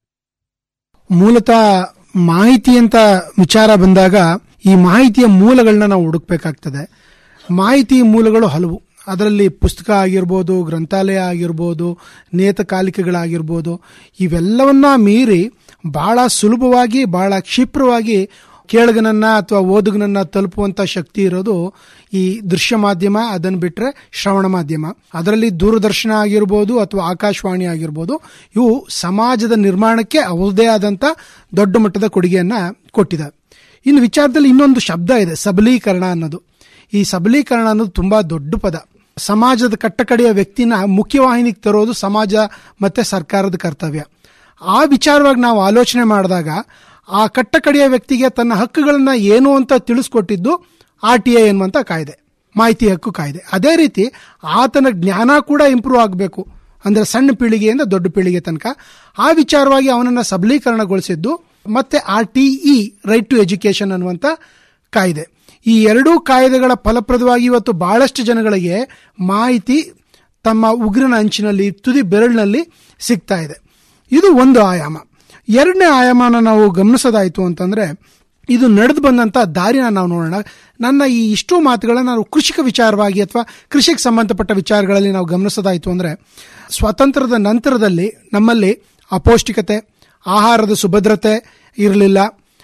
ಮೂಲತಃ ಮಾಹಿತಿ ಅಂತ ವಿಚಾರ ಬಂದಾಗ ಈ ಮಾಹಿತಿಯ ಮೂಲಗಳನ್ನ ನಾವು ಹುಡುಕ್ಬೇಕಾಗ್ತದೆ ಮಾಹಿತಿ ಮೂಲಗಳು ಹಲವು ಅದರಲ್ಲಿ ಪುಸ್ತಕ ಆಗಿರ್ಬೋದು ಗ್ರಂಥಾಲಯ ಆಗಿರ್ಬೋದು ನಿಯತಕಾಲಿಕೆಗಳಾಗಿರ್ಬೋದು ಇವೆಲ್ಲವನ್ನ ಮೀರಿ ಬಹಳ ಸುಲಭವಾಗಿ ಬಹಳ ಕ್ಷಿಪ್ರವಾಗಿ ಕೇಳಗನನ್ನ ಅಥವಾ ಓದುಗನನ್ನ ತಲುಪುವಂತ ಶಕ್ತಿ ಇರೋದು ಈ ದೃಶ್ಯ ಮಾಧ್ಯಮ ಅದನ್ನು ಬಿಟ್ರೆ ಶ್ರವಣ ಮಾಧ್ಯಮ ಅದರಲ್ಲಿ ದೂರದರ್ಶನ ಆಗಿರ್ಬೋದು ಅಥವಾ ಆಕಾಶವಾಣಿ ಆಗಿರ್ಬೋದು ಇವು ಸಮಾಜದ ನಿರ್ಮಾಣಕ್ಕೆ ಅವರದೇ ಆದಂತ ದೊಡ್ಡ ಮಟ್ಟದ ಕೊಡುಗೆಯನ್ನ ಕೊಟ್ಟಿದೆ ಇನ್ನು ವಿಚಾರದಲ್ಲಿ ಇನ್ನೊಂದು ಶಬ್ದ ಇದೆ ಸಬಲೀಕರಣ ಅನ್ನೋದು ಈ ಸಬಲೀಕರಣ ಅನ್ನೋದು ತುಂಬಾ ದೊಡ್ಡ ಪದ ಸಮಾಜದ ಕಟ್ಟಕಡೆಯ ವ್ಯಕ್ತಿನ ಮುಖ್ಯವಾಹಿನಿಗೆ ತರೋದು ಸಮಾಜ ಮತ್ತೆ ಸರ್ಕಾರದ ಕರ್ತವ್ಯ ಆ ವಿಚಾರವಾಗಿ ನಾವು ಆಲೋಚನೆ ಮಾಡಿದಾಗ ಆ ಕಟ್ಟಕಡೆಯ ವ್ಯಕ್ತಿಗೆ ತನ್ನ ಹಕ್ಕುಗಳನ್ನ ಏನು ಅಂತ ತಿಳಿಸ್ಕೊಟ್ಟಿದ್ದು ಆರ್ ಟಿ ಐ ಎನ್ನುವಂತ ಕಾಯ್ದೆ ಮಾಹಿತಿ ಹಕ್ಕು ಕಾಯ್ದೆ ಅದೇ ರೀತಿ ಆತನ ಜ್ಞಾನ ಕೂಡ ಇಂಪ್ರೂವ್ ಆಗಬೇಕು ಅಂದ್ರೆ ಸಣ್ಣ ಪೀಳಿಗೆಯಿಂದ ದೊಡ್ಡ ಪೀಳಿಗೆ ತನಕ ಆ ವಿಚಾರವಾಗಿ ಅವನನ್ನ ಸಬಲೀಕರಣಗೊಳಿಸಿದ್ದು ಮತ್ತೆ R T E right to education ಅನ್ನುವಂತ ಕಾಯ್ದೆ ಈ ಎರಡೂ ಕಾಯ್ದೆಗಳ ಫಲಪ್ರದವಾಗಿ ಇವತ್ತು ಬಹಳಷ್ಟು ಜನಗಳಿಗೆ ಮಾಹಿತಿ ತಮ್ಮ ಉಗ್ರನ ಅಂಚಿನಲ್ಲಿ ತುದಿ ಬೆರಳಿನಲ್ಲಿ ಸಿಗ್ತಾ ಇದೆ ಇದು ಒಂದು ಆಯಾಮ ಎರಡನೇ ಆಯಾಮನ ನಾವು ಗಮನಿಸೋದಾಯ್ತು ಅಂತಂದ್ರೆ ಇದು ನಡೆದು ಬಂದಂತ ದಾರಿನ ನಾವು ನೋಡೋಣ ನನ್ನ ಈ ಇಷ್ಟು ಮಾತುಗಳನ್ನ ನಾವು ಕೃಷಿಕ ವಿಚಾರವಾಗಿ ಅಥವಾ ಕೃಷಿಗೆ ಸಂಬಂಧಪಟ್ಟ ವಿಚಾರಗಳಲ್ಲಿ ನಾವು ಗಮನಿಸೋದಾಯ್ತು ಅಂದ್ರೆ ಸ್ವಾತಂತ್ರ್ಯದ ನಂತರದಲ್ಲಿ ನಮ್ಮಲ್ಲಿ ಅಪೌಷ್ಟಿಕತೆ ಆಹಾರದ ಸುಭದ್ರತೆ ಇರಲಿಲ್ಲ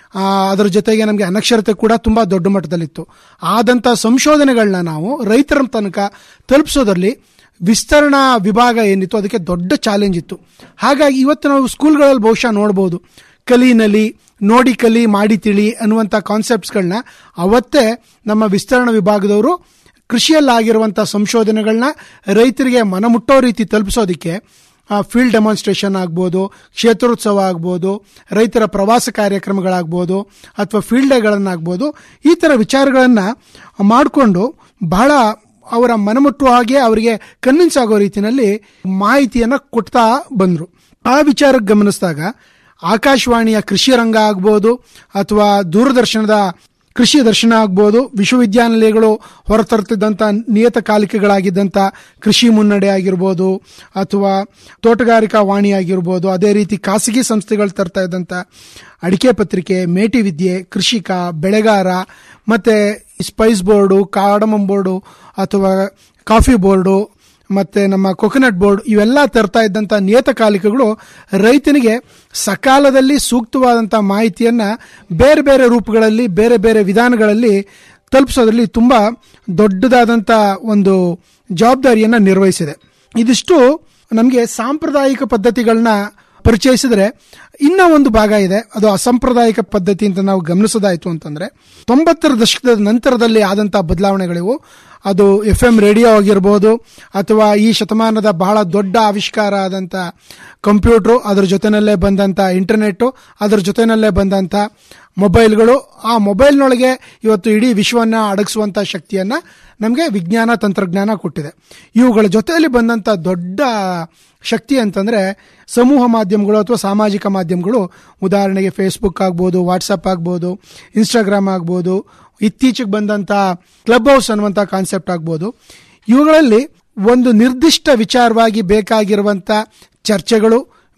ಅದರ ಜೊತೆಗೆ ನಮಗೆ ಅನಕ್ಷರತೆ ಕೂಡ ತುಂಬಾ ದೊಡ್ಡ ಮಟ್ಟದಲ್ಲಿತ್ತು ಆದಂತ ಸಂಶೋಧನೆಗಳನ್ನ ನಾವು ರೈತರ ತನಕ ತಲುಪಿಸೋದ್ರಲ್ಲಿ ವಿಸ್ತರಣಾ ವಿಭಾಗ ಏನಿತ್ತು ಅದಕ್ಕೆ ದೊಡ್ಡ ಚಾಲೆಂಜ್ ಇತ್ತು ಹಾಗಾಗಿ ಇವತ್ತು ನಾವು ಸ್ಕೂಲ್ಗಳಲ್ಲಿ ಬಹುಶಃ ನೋಡಬಹುದು ಕಲಿನಲ್ಲಿ ನೋಡಿ ಕಲಿ ಮಾಡಿ ತಿಳಿ ಅನ್ನುವಂಥ ಕಾನ್ಸೆಪ್ಟ್ಸ್ಗಳನ್ನ ಅವತ್ತೇ ನಮ್ಮ ವಿಸ್ತರಣಾ ವಿಭಾಗದವರು ಕೃಷಿಯಲ್ಲಾಗಿರುವಂಥ ಸಂಶೋಧನೆಗಳನ್ನ ರೈತರಿಗೆ ಮನಮುಟ್ಟೋ ರೀತಿ ತಲುಪಿಸೋದಕ್ಕೆ ಫೀಲ್ಡ್ ಡೆಮಾನ್ಸ್ಟ್ರೇಷನ್ ಆಗ್ಬೋದು ಕ್ಷೇತ್ರೋತ್ಸವ ಆಗ್ಬೋದು ರೈತರ ಪ್ರವಾಸ ಕಾರ್ಯಕ್ರಮಗಳಾಗ್ಬೋದು ಅಥವಾ ಫೀಲ್ಡ್ ಡೇಗಳನ್ನಾಗ್ಬೋದು ಈ ಥರ ವಿಚಾರಗಳನ್ನು ಮಾಡಿಕೊಂಡು ಬಹಳ ಅವರ ಮನಮುಟ್ಟುವ ಹಾಗೆ ಅವರಿಗೆ ಕನ್ವಿನ್ಸ್ ಆಗೋ ರೀತಿಯಲ್ಲಿ ಮಾಹಿತಿಯನ್ನ ಕೊಡ್ತಾ ಬಂದ್ರು ಆ ವಿಚಾರಕ್ಕೆ ಗಮನಿಸಿದಾಗ ಆಕಾಶವಾಣಿಯ ಕೃಷಿ ರಂಗ ಆಗ್ಬೋದು ಅಥವಾ ದೂರದರ್ಶನದ ಕೃಷಿ ದರ್ಶನ ಆಗ್ಬೋದು ವಿಶ್ವವಿದ್ಯಾನಿಲಯಗಳು ಹೊರತರ್ತಿದ್ದಂಥ ನಿಯತಕಾಲಿಕೆಗಳಾಗಿದ್ದಂಥ ಕೃಷಿ ಮುನ್ನಡೆ ಆಗಿರ್ಬೋದು ಅಥವಾ ತೋಟಗಾರಿಕಾ ವಾಣಿ ಆಗಿರ್ಬೋದು ಅದೇ ರೀತಿ ಖಾಸಗಿ ಸಂಸ್ಥೆಗಳು ತರ್ತಾ ಇದ್ದಂಥ ಅಡಿಕೆ ಪತ್ರಿಕೆ ಮೇಟಿ ವಿದ್ಯೆ ಕೃಷಿಕ ಬೆಳೆಗಾರ ಮತ್ತೆ ಸ್ಪೈಸ್ ಬೋರ್ಡು ಕಾಡಮಂ ಬೋರ್ಡು ಅಥವಾ ಕಾಫಿ ಬೋರ್ಡು ಮತ್ತೆ ನಮ್ಮ ಕೊಕೊನಟ್ ಬೋರ್ಡ್ ಇವೆಲ್ಲ ತರ್ತಾ ಇದ್ದಂಥ ನಿಯತಕಾಲಿಕೆಗಳು ರೈತನಿಗೆ ಸಕಾಲದಲ್ಲಿ ಸೂಕ್ತವಾದಂಥ ಮಾಹಿತಿಯನ್ನ ಬೇರೆ ಬೇರೆ ರೂಪಗಳಲ್ಲಿ ಬೇರೆ ಬೇರೆ ವಿಧಾನಗಳಲ್ಲಿ ತಲುಪಿಸೋದ್ರಲ್ಲಿ ತುಂಬಾ ದೊಡ್ಡದಾದಂಥ ಒಂದು ಜವಾಬ್ದಾರಿಯನ್ನ ನಿರ್ವಹಿಸಿದೆ ಇದಿಷ್ಟು ನಮಗೆ ಸಾಂಪ್ರದಾಯಿಕ ಪದ್ಧತಿಗಳನ್ನ ಪರಿಚಯಿಸಿದ್ರೆ ಇನ್ನ ಒಂದು ಭಾಗ ಇದೆ ಅದು ಅಸಾಂಪ್ರದಾಯಿಕ ಪದ್ಧತಿ ಅಂತ ನಾವು ಗಮನಿಸೋದಾಯ್ತು ಅಂತಂದ್ರೆ ತೊಂಬತ್ತರ ದಶಕದ ನಂತರದಲ್ಲಿ ಆದಂತಹ ಬದಲಾವಣೆಗಳಿವು ಅದು ಎಫ್ ಎಂ ರೇಡಿಯೋ ಆಗಿರ್ಬೋದು ಅಥವಾ ಈ ಶತಮಾನದ ಬಹಳ ದೊಡ್ಡ ಆವಿಷ್ಕಾರ ಆದಂತ ಕಂಪ್ಯೂಟರ್ ಅದರ ಜೊತೆನಲ್ಲೇ ಬಂದಂತ ಇಂಟರ್ನೆಟ್ ಅದರ ಜೊತೆನಲ್ಲೇ ಬಂದಂತ ಮೊಬೈಲ್ಗಳು ಆ ಮೊಬೈಲ್ನೊಳಗೆ ಇವತ್ತು ಇಡೀ ವಿಶ್ವವನ್ನ ಅಡಗಿಸುವಂತ ಶಕ್ತಿಯನ್ನ ನಮಗೆ ವಿಜ್ಞಾನ ತಂತ್ರಜ್ಞಾನ ಕೊಟ್ಟಿದೆ ಇವುಗಳ ಜೊತೆಯಲ್ಲಿ ಬಂದಂತ ದೊಡ್ಡ ಶಕ್ತಿ ಅಂತಂದ್ರೆ ಸಮೂಹ ಮಾಧ್ಯಮಗಳು ಅಥವಾ ಸಾಮಾಜಿಕ ಮಾಧ್ಯಮಗಳು ಉದಾಹರಣೆಗೆ ಫೇಸ್ಬುಕ್ ಆಗ್ಬೋದು ವಾಟ್ಸಪ್ ಆಗ್ಬೋದು ಇನ್ಸ್ಟಾಗ್ರಾಮ್ ಆಗ್ಬೋದು ಇತ್ತೀಚೆಗೆ ಬಂದಂತ ಕ್ಲಬ್ ಹೌಸ್ ಅನ್ನುವಂಥ ಕಾನ್ಸೆಪ್ಟ್ ಆಗ್ಬೋದು ಇವುಗಳಲ್ಲಿ ಒಂದು ನಿರ್ದಿಷ್ಟ ವಿಚಾರವಾಗಿ ಬೇಕಾಗಿರುವಂತ ಚರ್ಚೆಗಳು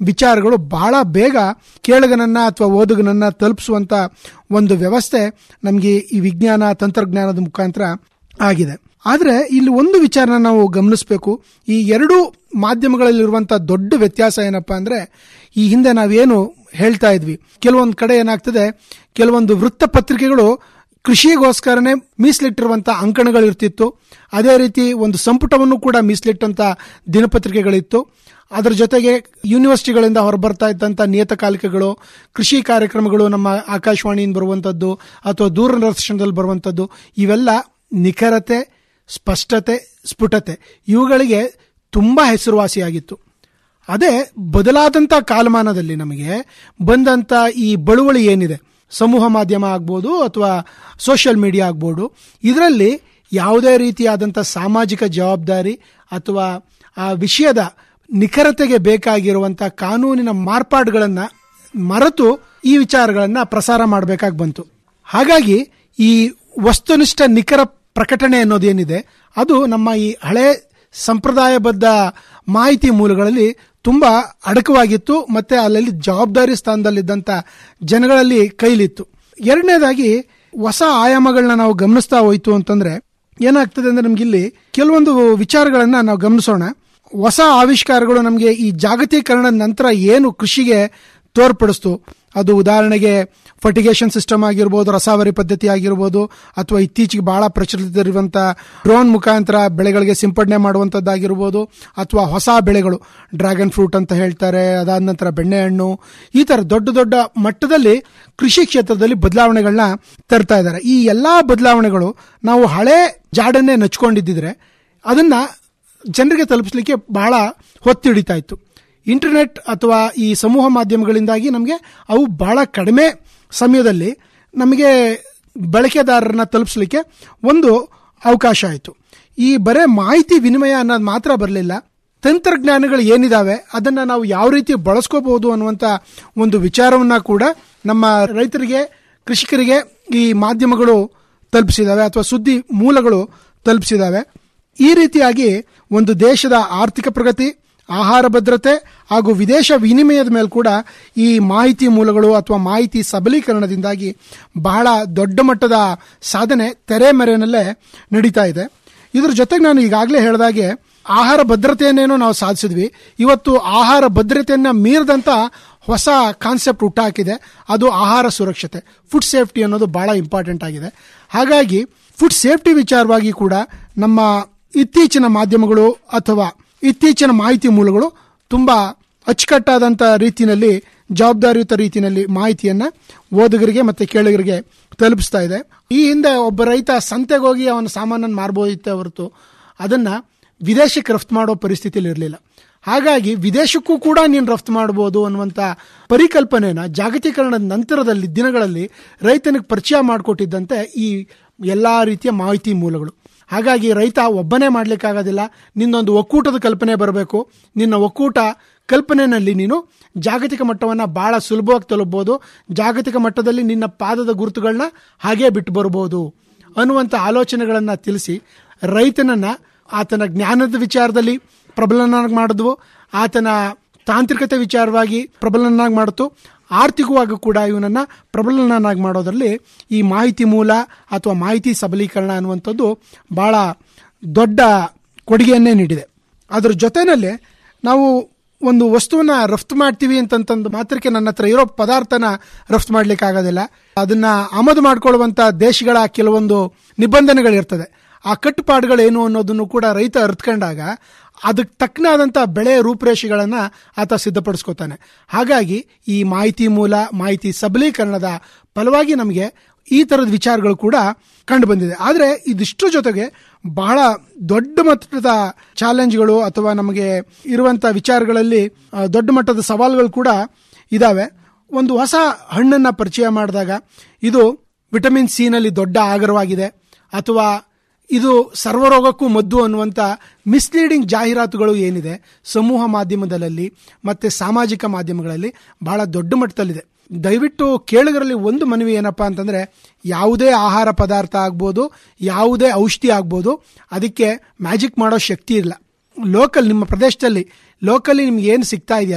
ವಿಚಾರಗಳು ಬಹಳ ಬೇಗ ಕೇಳಗನನ್ನ ಅಥವಾ ಓದುಗನನ್ನ ತಲುಪಿಸುವಂತ ಒಂದು ವ್ಯವಸ್ಥೆ ನಮಗೆ ಈ ವಿಜ್ಞಾನ ತಂತ್ರಜ್ಞಾನದ ಮುಖಾಂತರ ಆಗಿದೆ ಆದ್ರೆ ಇಲ್ಲಿ ಒಂದು ವಿಚಾರನ ನಾವು ಗಮನಿಸಬೇಕು ಈ ಎರಡು ಮಾಧ್ಯಮಗಳಲ್ಲಿರುವಂತಹ ದೊಡ್ಡ ವ್ಯತ್ಯಾಸ ಏನಪ್ಪಾ ಅಂದ್ರೆ ಈ ಹಿಂದೆ ನಾವೇನು ಹೇಳ್ತಾ ಇದ್ವಿ ಕೆಲವೊಂದು ಕಡೆ ಏನಾಗ್ತದೆ ಕೆಲವೊಂದು ವೃತ್ತಪತ್ರಿಕೆಗಳು ಕೃಷಿಗೋಸ್ಕರನೇ ಮೀಸಲಿಟ್ಟಿರುವಂತ ಅಂಕಣಗಳಿರ್ತಿತ್ತು ಅದೇ ರೀತಿ ಒಂದು ಸಂಪುಟವನ್ನು ಕೂಡ ಮೀಸಲಿಟ್ಟಂತ ದಿನಪತ್ರಿಕೆಗಳಿತ್ತು ಅದರ ಜೊತೆಗೆ ಯೂನಿವರ್ಸಿಟಿಗಳಿಂದ ಹೊರಬರ್ತಾ ಇದ್ದಂಥ ನಿಯತಕಾಲಿಕೆಗಳು ಕೃಷಿ ಕಾರ್ಯಕ್ರಮಗಳು ನಮ್ಮ ಆಕಾಶವಾಣಿಯಿಂದ ಬರುವಂಥದ್ದು ಅಥವಾ ದೂರದರ್ಶನದಲ್ಲಿ ಬರುವಂಥದ್ದು ಇವೆಲ್ಲ ನಿಖರತೆ ಸ್ಪಷ್ಟತೆ ಸ್ಫುಟತೆ ಇವುಗಳಿಗೆ ತುಂಬಾ ಹೆಸರುವಾಸಿಯಾಗಿತ್ತು ಅದೇ ಬದಲಾದಂಥ ಕಾಲಮಾನದಲ್ಲಿ ನಮಗೆ ಬಂದಂತ ಈ ಬಳುವಳಿ ಏನಿದೆ ಸಮೂಹ ಮಾಧ್ಯಮ ಆಗ್ಬೋದು ಅಥವಾ ಸೋಷಿಯಲ್ ಮೀಡಿಯಾ ಆಗ್ಬೋದು ಇದರಲ್ಲಿ ಯಾವುದೇ ರೀತಿಯಾದಂಥ ಸಾಮಾಜಿಕ ಜವಾಬ್ದಾರಿ ಅಥವಾ ಆ ವಿಷಯದ ನಿಖರತೆಗೆ ಬೇಕಾಗಿರುವಂಥ ಕಾನೂನಿನ ಮಾರ್ಪಾಡುಗಳನ್ನು ಮರೆತು ಈ ವಿಚಾರಗಳನ್ನ ಪ್ರಸಾರ ಮಾಡಬೇಕಾಗಿ ಬಂತು ಹಾಗಾಗಿ ಈ ವಸ್ತುನಿಷ್ಠ ನಿಖರ ಪ್ರಕಟಣೆ ಅನ್ನೋದೇನಿದೆ ಅದು ನಮ್ಮ ಈ ಹಳೆ ಸಂಪ್ರದಾಯಬದ್ಧ ಮಾಹಿತಿ ಮೂಲಗಳಲ್ಲಿ ತುಂಬಾ ಅಡಕವಾಗಿತ್ತು ಮತ್ತೆ ಅಲ್ಲಲ್ಲಿ ಜವಾಬ್ದಾರಿ ಸ್ಥಾನದಲ್ಲಿದ್ದಂತ ಜನಗಳಲ್ಲಿ ಕೈಲಿತ್ತು ಎರಡನೇದಾಗಿ ಹೊಸ ಆಯಾಮಗಳನ್ನ ನಾವು ಗಮನಿಸ್ತಾ ಹೋಯ್ತು ಅಂತಂದ್ರೆ ಏನಾಗ್ತದೆ ಅಂದ್ರೆ ನಮ್ಗಿಲ್ಲಿ ಕೆಲವೊಂದು ವಿಚಾರಗಳನ್ನ ನಾವು ಗಮನಿಸೋಣ ಹೊಸ ಆವಿಷ್ಕಾರಗಳು ನಮಗೆ ಈ ಜಾಗತೀಕರಣದ ನಂತರ ಏನು ಕೃಷಿಗೆ ತೋರ್ಪಡಿಸ್ತು ಅದು ಉದಾಹರಣೆಗೆ ಫರ್ಟಿಗೇಷನ್ ಸಿಸ್ಟಮ್ ಆಗಿರ್ಬೋದು ರಸಾವರಿ ಪದ್ಧತಿ ಆಗಿರ್ಬೋದು ಅಥವಾ ಇತ್ತೀಚೆಗೆ ಬಹಳ ಪ್ರಚಲಿತರಿರುವಂಥ ಡ್ರೋನ್ ಮುಖಾಂತರ ಬೆಳೆಗಳಿಗೆ ಸಿಂಪಡಣೆ ಮಾಡುವಂಥದ್ದಾಗಿರ್ಬೋದು ಅಥವಾ ಹೊಸ ಬೆಳೆಗಳು ಡ್ರ್ಯಾಗನ್ ಫ್ರೂಟ್ ಅಂತ ಹೇಳ್ತಾರೆ ಅದಾದ ನಂತರ ಬೆಣ್ಣೆಹಣ್ಣು ಈ ತರ ದೊಡ್ಡ ದೊಡ್ಡ ಮಟ್ಟದಲ್ಲಿ ಕೃಷಿ ಕ್ಷೇತ್ರದಲ್ಲಿ ಬದಲಾವಣೆಗಳನ್ನ ತರ್ತಾ ಇದ್ದಾರೆ ಈ ಎಲ್ಲಾ ಬದಲಾವಣೆಗಳು ನಾವು ಹಳೆ ಜಾಡನ್ನೇ ನಚ್ಕೊಂಡಿದ್ದಿದ್ರೆ ಅದನ್ನ ಜನರಿಗೆ ತಲುಪಿಸಲಿಕ್ಕೆ ಬಹಳ ಹೊತ್ತಿಡಿತಾ ಇತ್ತು ಇಂಟರ್ನೆಟ್ ಅಥವಾ ಈ ಸಮೂಹ ಮಾಧ್ಯಮಗಳಿಂದಾಗಿ ನಮಗೆ ಅವು ಬಹಳ ಕಡಿಮೆ ಸಮಯದಲ್ಲಿ ನಮಗೆ ಬಳಕೆದಾರರನ್ನ ತಲುಪಿಸಲಿಕ್ಕೆ ಒಂದು ಅವಕಾಶ ಆಯಿತು ಈ ಬರೇ ಮಾಹಿತಿ ವಿನಿಮಯ ಅನ್ನೋದು ಮಾತ್ರ ಬರಲಿಲ್ಲ ತಂತ್ರಜ್ಞಾನಗಳು ಏನಿದಾವೆ ಅದನ್ನ ನಾವು ಯಾವ ರೀತಿ ಬಳಸ್ಕೋಬಹುದು ಅನ್ನುವಂತ ಒಂದು ವಿಚಾರವನ್ನ ಕೂಡ ನಮ್ಮ ರೈತರಿಗೆ ಕೃಷಿಕರಿಗೆ ಈ ಮಾಧ್ಯಮಗಳು ತಲುಪಿಸಿದಾವೆ ಅಥವಾ ಸುದ್ದಿ ಮೂಲಗಳು ತಲುಪಿಸಿದಾವೆ ಈ ರೀತಿಯಾಗಿ ಒಂದು ದೇಶದ ಆರ್ಥಿಕ ಪ್ರಗತಿ ಆಹಾರ ಭದ್ರತೆ ಹಾಗೂ ವಿದೇಶ ವಿನಿಮಯದ ಮೇಲೆ ಕೂಡ ಈ ಮಾಹಿತಿ ಮೂಲಗಳು ಅಥವಾ ಮಾಹಿತಿ ಸಬಲೀಕರಣದಿಂದಾಗಿ ಬಹಳ ದೊಡ್ಡ ಮಟ್ಟದ ಸಾಧನೆ ತೆರೆಮರೆಯಲ್ಲೇ ನಡೀತಾ ಇದೆ ಇದ್ರ ಜೊತೆಗೆ ನಾನು ಈಗಾಗಲೇ ಹೇಳಿದಾಗೆ ಆಹಾರ ಭದ್ರತೆಯನ್ನೇನೋ ನಾವು ಸಾಧಿಸಿದ್ವಿ ಇವತ್ತು ಆಹಾರ ಭದ್ರತೆಯನ್ನ ಮೀರಿದಂತ ಹೊಸ ಕಾನ್ಸೆಪ್ಟ್ ಹುಟ್ಟಾಕಿದೆ ಅದು ಆಹಾರ ಸುರಕ್ಷತೆ ಫುಡ್ ಸೇಫ್ಟಿ ಅನ್ನೋದು ಬಹಳ ಇಂಪಾರ್ಟೆಂಟ್ ಆಗಿದೆ ಹಾಗಾಗಿ ಫುಡ್ ಸೇಫ್ಟಿ ವಿಚಾರವಾಗಿ ಕೂಡ ನಮ್ಮ ಇತ್ತೀಚಿನ ಮಾಧ್ಯಮಗಳು ಅಥವಾ ಇತ್ತೀಚಿನ ಮಾಹಿತಿ ಮೂಲಗಳು ತುಂಬಾ ಅಚ್ಚುಕಟ್ಟಾದಂಥ ರೀತಿಯಲ್ಲಿ ಜವಾಬ್ದಾರಿಯುತ ರೀತಿಯಲ್ಲಿ ಮಾಹಿತಿಯನ್ನ ಓದುಗರಿಗೆ ಮತ್ತೆ ಕೇಳುಗರಿಗೆ ತಲುಪಿಸ್ತಾ ಇದೆ ಈ ಹಿಂದೆ ಒಬ್ಬ ರೈತ ಸಂತೆಗೆ ಹೋಗಿ ಅವನ ಸಾಮಾನನ್ನು ಮಾರಬಹುದಿತ್ತೆ ಹೊರತು ಅದನ್ನ ವಿದೇಶಕ್ಕೆ ರಫ್ತು ಮಾಡೋ ಪರಿಸ್ಥಿತಿಯಲ್ಲಿ ಇರಲಿಲ್ಲ ಹಾಗಾಗಿ ವಿದೇಶಕ್ಕೂ ಕೂಡ ನೀನು ರಫ್ತು ಮಾಡಬಹುದು ಅನ್ನುವಂಥ ಪರಿಕಲ್ಪನೆನ ಜಾಗತೀಕರಣದ ನಂತರದಲ್ಲಿ ದಿನಗಳಲ್ಲಿ ರೈತನಿಗೆ ಪರಿಚಯ ಮಾಡಿಕೊಟ್ಟಿದ್ದಂತೆ ಈ ಎಲ್ಲಾ ರೀತಿಯ ಮಾಹಿತಿ ಮೂಲಗಳು ಹಾಗಾಗಿ ರೈತ ಒಬ್ಬನೇ ಮಾಡ್ಲಿಕ್ಕಾಗೋದಿಲ್ಲ ನಿನ್ನೊಂದು ಒಕ್ಕೂಟದ ಕಲ್ಪನೆ ಬರಬೇಕು ನಿನ್ನ ಒಕ್ಕೂಟ ಕಲ್ಪನೆಯಲ್ಲಿ ನೀನು ಜಾಗತಿಕ ಮಟ್ಟವನ್ನ ಬಹಳ ಸುಲಭವಾಗಿ ತಲುಪಬಹುದು ಜಾಗತಿಕ ಮಟ್ಟದಲ್ಲಿ ನಿನ್ನ ಪಾದದ ಗುರುತುಗಳನ್ನ ಹಾಗೇ ಬಿಟ್ಟು ಬರಬಹುದು ಅನ್ನುವಂಥ ಆಲೋಚನೆಗಳನ್ನ ತಿಳಿಸಿ ರೈತನನ್ನ ಆತನ ಜ್ಞಾನದ ವಿಚಾರದಲ್ಲಿ ಪ್ರಬಲನಾಗಿ ಮಾಡಿದ್ವು ಆತನ ತಾಂತ್ರಿಕತೆ ವಿಚಾರವಾಗಿ ಪ್ರಬಲನಾಗಿ ಮಾಡಿತು ಆರ್ಥಿಕವಾಗಿ ಕೂಡ ಇವನನ್ನ ಪ್ರಬಲನಾಗಿ ಮಾಡೋದ್ರಲ್ಲಿ ಈ ಮಾಹಿತಿ ಮೂಲ ಅಥವಾ ಮಾಹಿತಿ ಸಬಲೀಕರಣ ಅನ್ನುವಂಥದ್ದು ಬಹಳ ದೊಡ್ಡ ಕೊಡುಗೆಯನ್ನೇ ನೀಡಿದೆ ಅದ್ರ ಜೊತೆನಲ್ಲಿ ನಾವು ಒಂದು ವಸ್ತುವನ್ನ ರಫ್ತು ಮಾಡ್ತೀವಿ ಅಂತಂತಂದು ಮಾತ್ರಕ್ಕೆ ನನ್ನ ಹತ್ರ ಇರೋ ಪದಾರ್ಥನ ರಫ್ತು ಮಾಡ್ಲಿಕ್ಕೆ ಆಗೋದಿಲ್ಲ ಅದನ್ನ ಆಮದು ಮಾಡ್ಕೊಳ್ಳುವಂತ ದೇಶಗಳ ಕೆಲವೊಂದು ನಿಬಂಧನೆಗಳಿರ್ತದೆ ಆ ಕಟ್ಟುಪಾಡುಗಳೇನು ಅನ್ನೋದನ್ನು ಕೂಡ ರೈತ ಅರ್ಥಕೊಂಡಾಗ ಅದಕ್ಕೆ ತಕ್ಕನಾದಂಥ ಬೆಳೆ ರೂಪರೇಷೆಗಳನ್ನ ಆತ ಸಿದ್ಧಪಡಿಸ್ಕೋತಾನೆ ಹಾಗಾಗಿ ಈ ಮಾಹಿತಿ ಮೂಲ ಮಾಹಿತಿ ಸಬಲೀಕರಣದ ಫಲವಾಗಿ ನಮಗೆ ಈ ತರದ ವಿಚಾರಗಳು ಕೂಡ ಕಂಡು ಬಂದಿದೆ ಆದರೆ ಇದಿಷ್ಟು ಜೊತೆಗೆ ಬಹಳ ದೊಡ್ಡ ಮಟ್ಟದ ಚಾಲೆಂಜ್ಗಳು ಅಥವಾ ನಮಗೆ ಇರುವಂತ ವಿಚಾರಗಳಲ್ಲಿ ಆ, ದೊಡ್ಡ ಮಟ್ಟದ ಸವಾಲುಗಳು ಕೂಡ ಇದಾವೆ ಒಂದು ಹೊಸ ಹಣ್ಣನ್ನ ಪರಿಚಯ ಮಾಡಿದಾಗ ಇದು ವಿಟಮಿನ್ ಸಿ ನಲ್ಲಿ ದೊಡ್ಡ ಆಗರವಾಗಿದೆ ಅಥವಾ ಇದು ಸರ್ವರೋಗಕ್ಕೂ ಮದ್ದು ಅನ್ನುವಂಥ ಮಿಸ್ಲೀಡಿಂಗ್ ಜಾಹೀರಾತುಗಳು ಏನಿದೆ ಸಮೂಹ ಮಾಧ್ಯಮದಲ್ಲಿ ಮತ್ತೆ ಸಾಮಾಜಿಕ ಮಾಧ್ಯಮಗಳಲ್ಲಿ ಬಹಳ ದೊಡ್ಡ ಮಟ್ಟದಲ್ಲಿದೆ ದಯವಿಟ್ಟು ಕೇಳುಗರಲ್ಲಿ ಒಂದು ಮನವಿ ಏನಪ್ಪಾ ಅಂತಂದ್ರೆ ಯಾವುದೇ ಆಹಾರ ಪದಾರ್ಥ ಆಗ್ಬೋದು ಯಾವುದೇ ಔಷಧಿ ಆಗ್ಬೋದು ಅದಕ್ಕೆ ಮ್ಯಾಜಿಕ್ ಮಾಡೋ ಶಕ್ತಿ ಇಲ್ಲ ಲೋಕಲ್ ನಿಮ್ಮ ಪ್ರದೇಶದಲ್ಲಿ ಲೋಕಲಿ ನಿಮ್ಗೆ ಏನು ಸಿಗ್ತಾ ಇದೆಯಲ್ಲ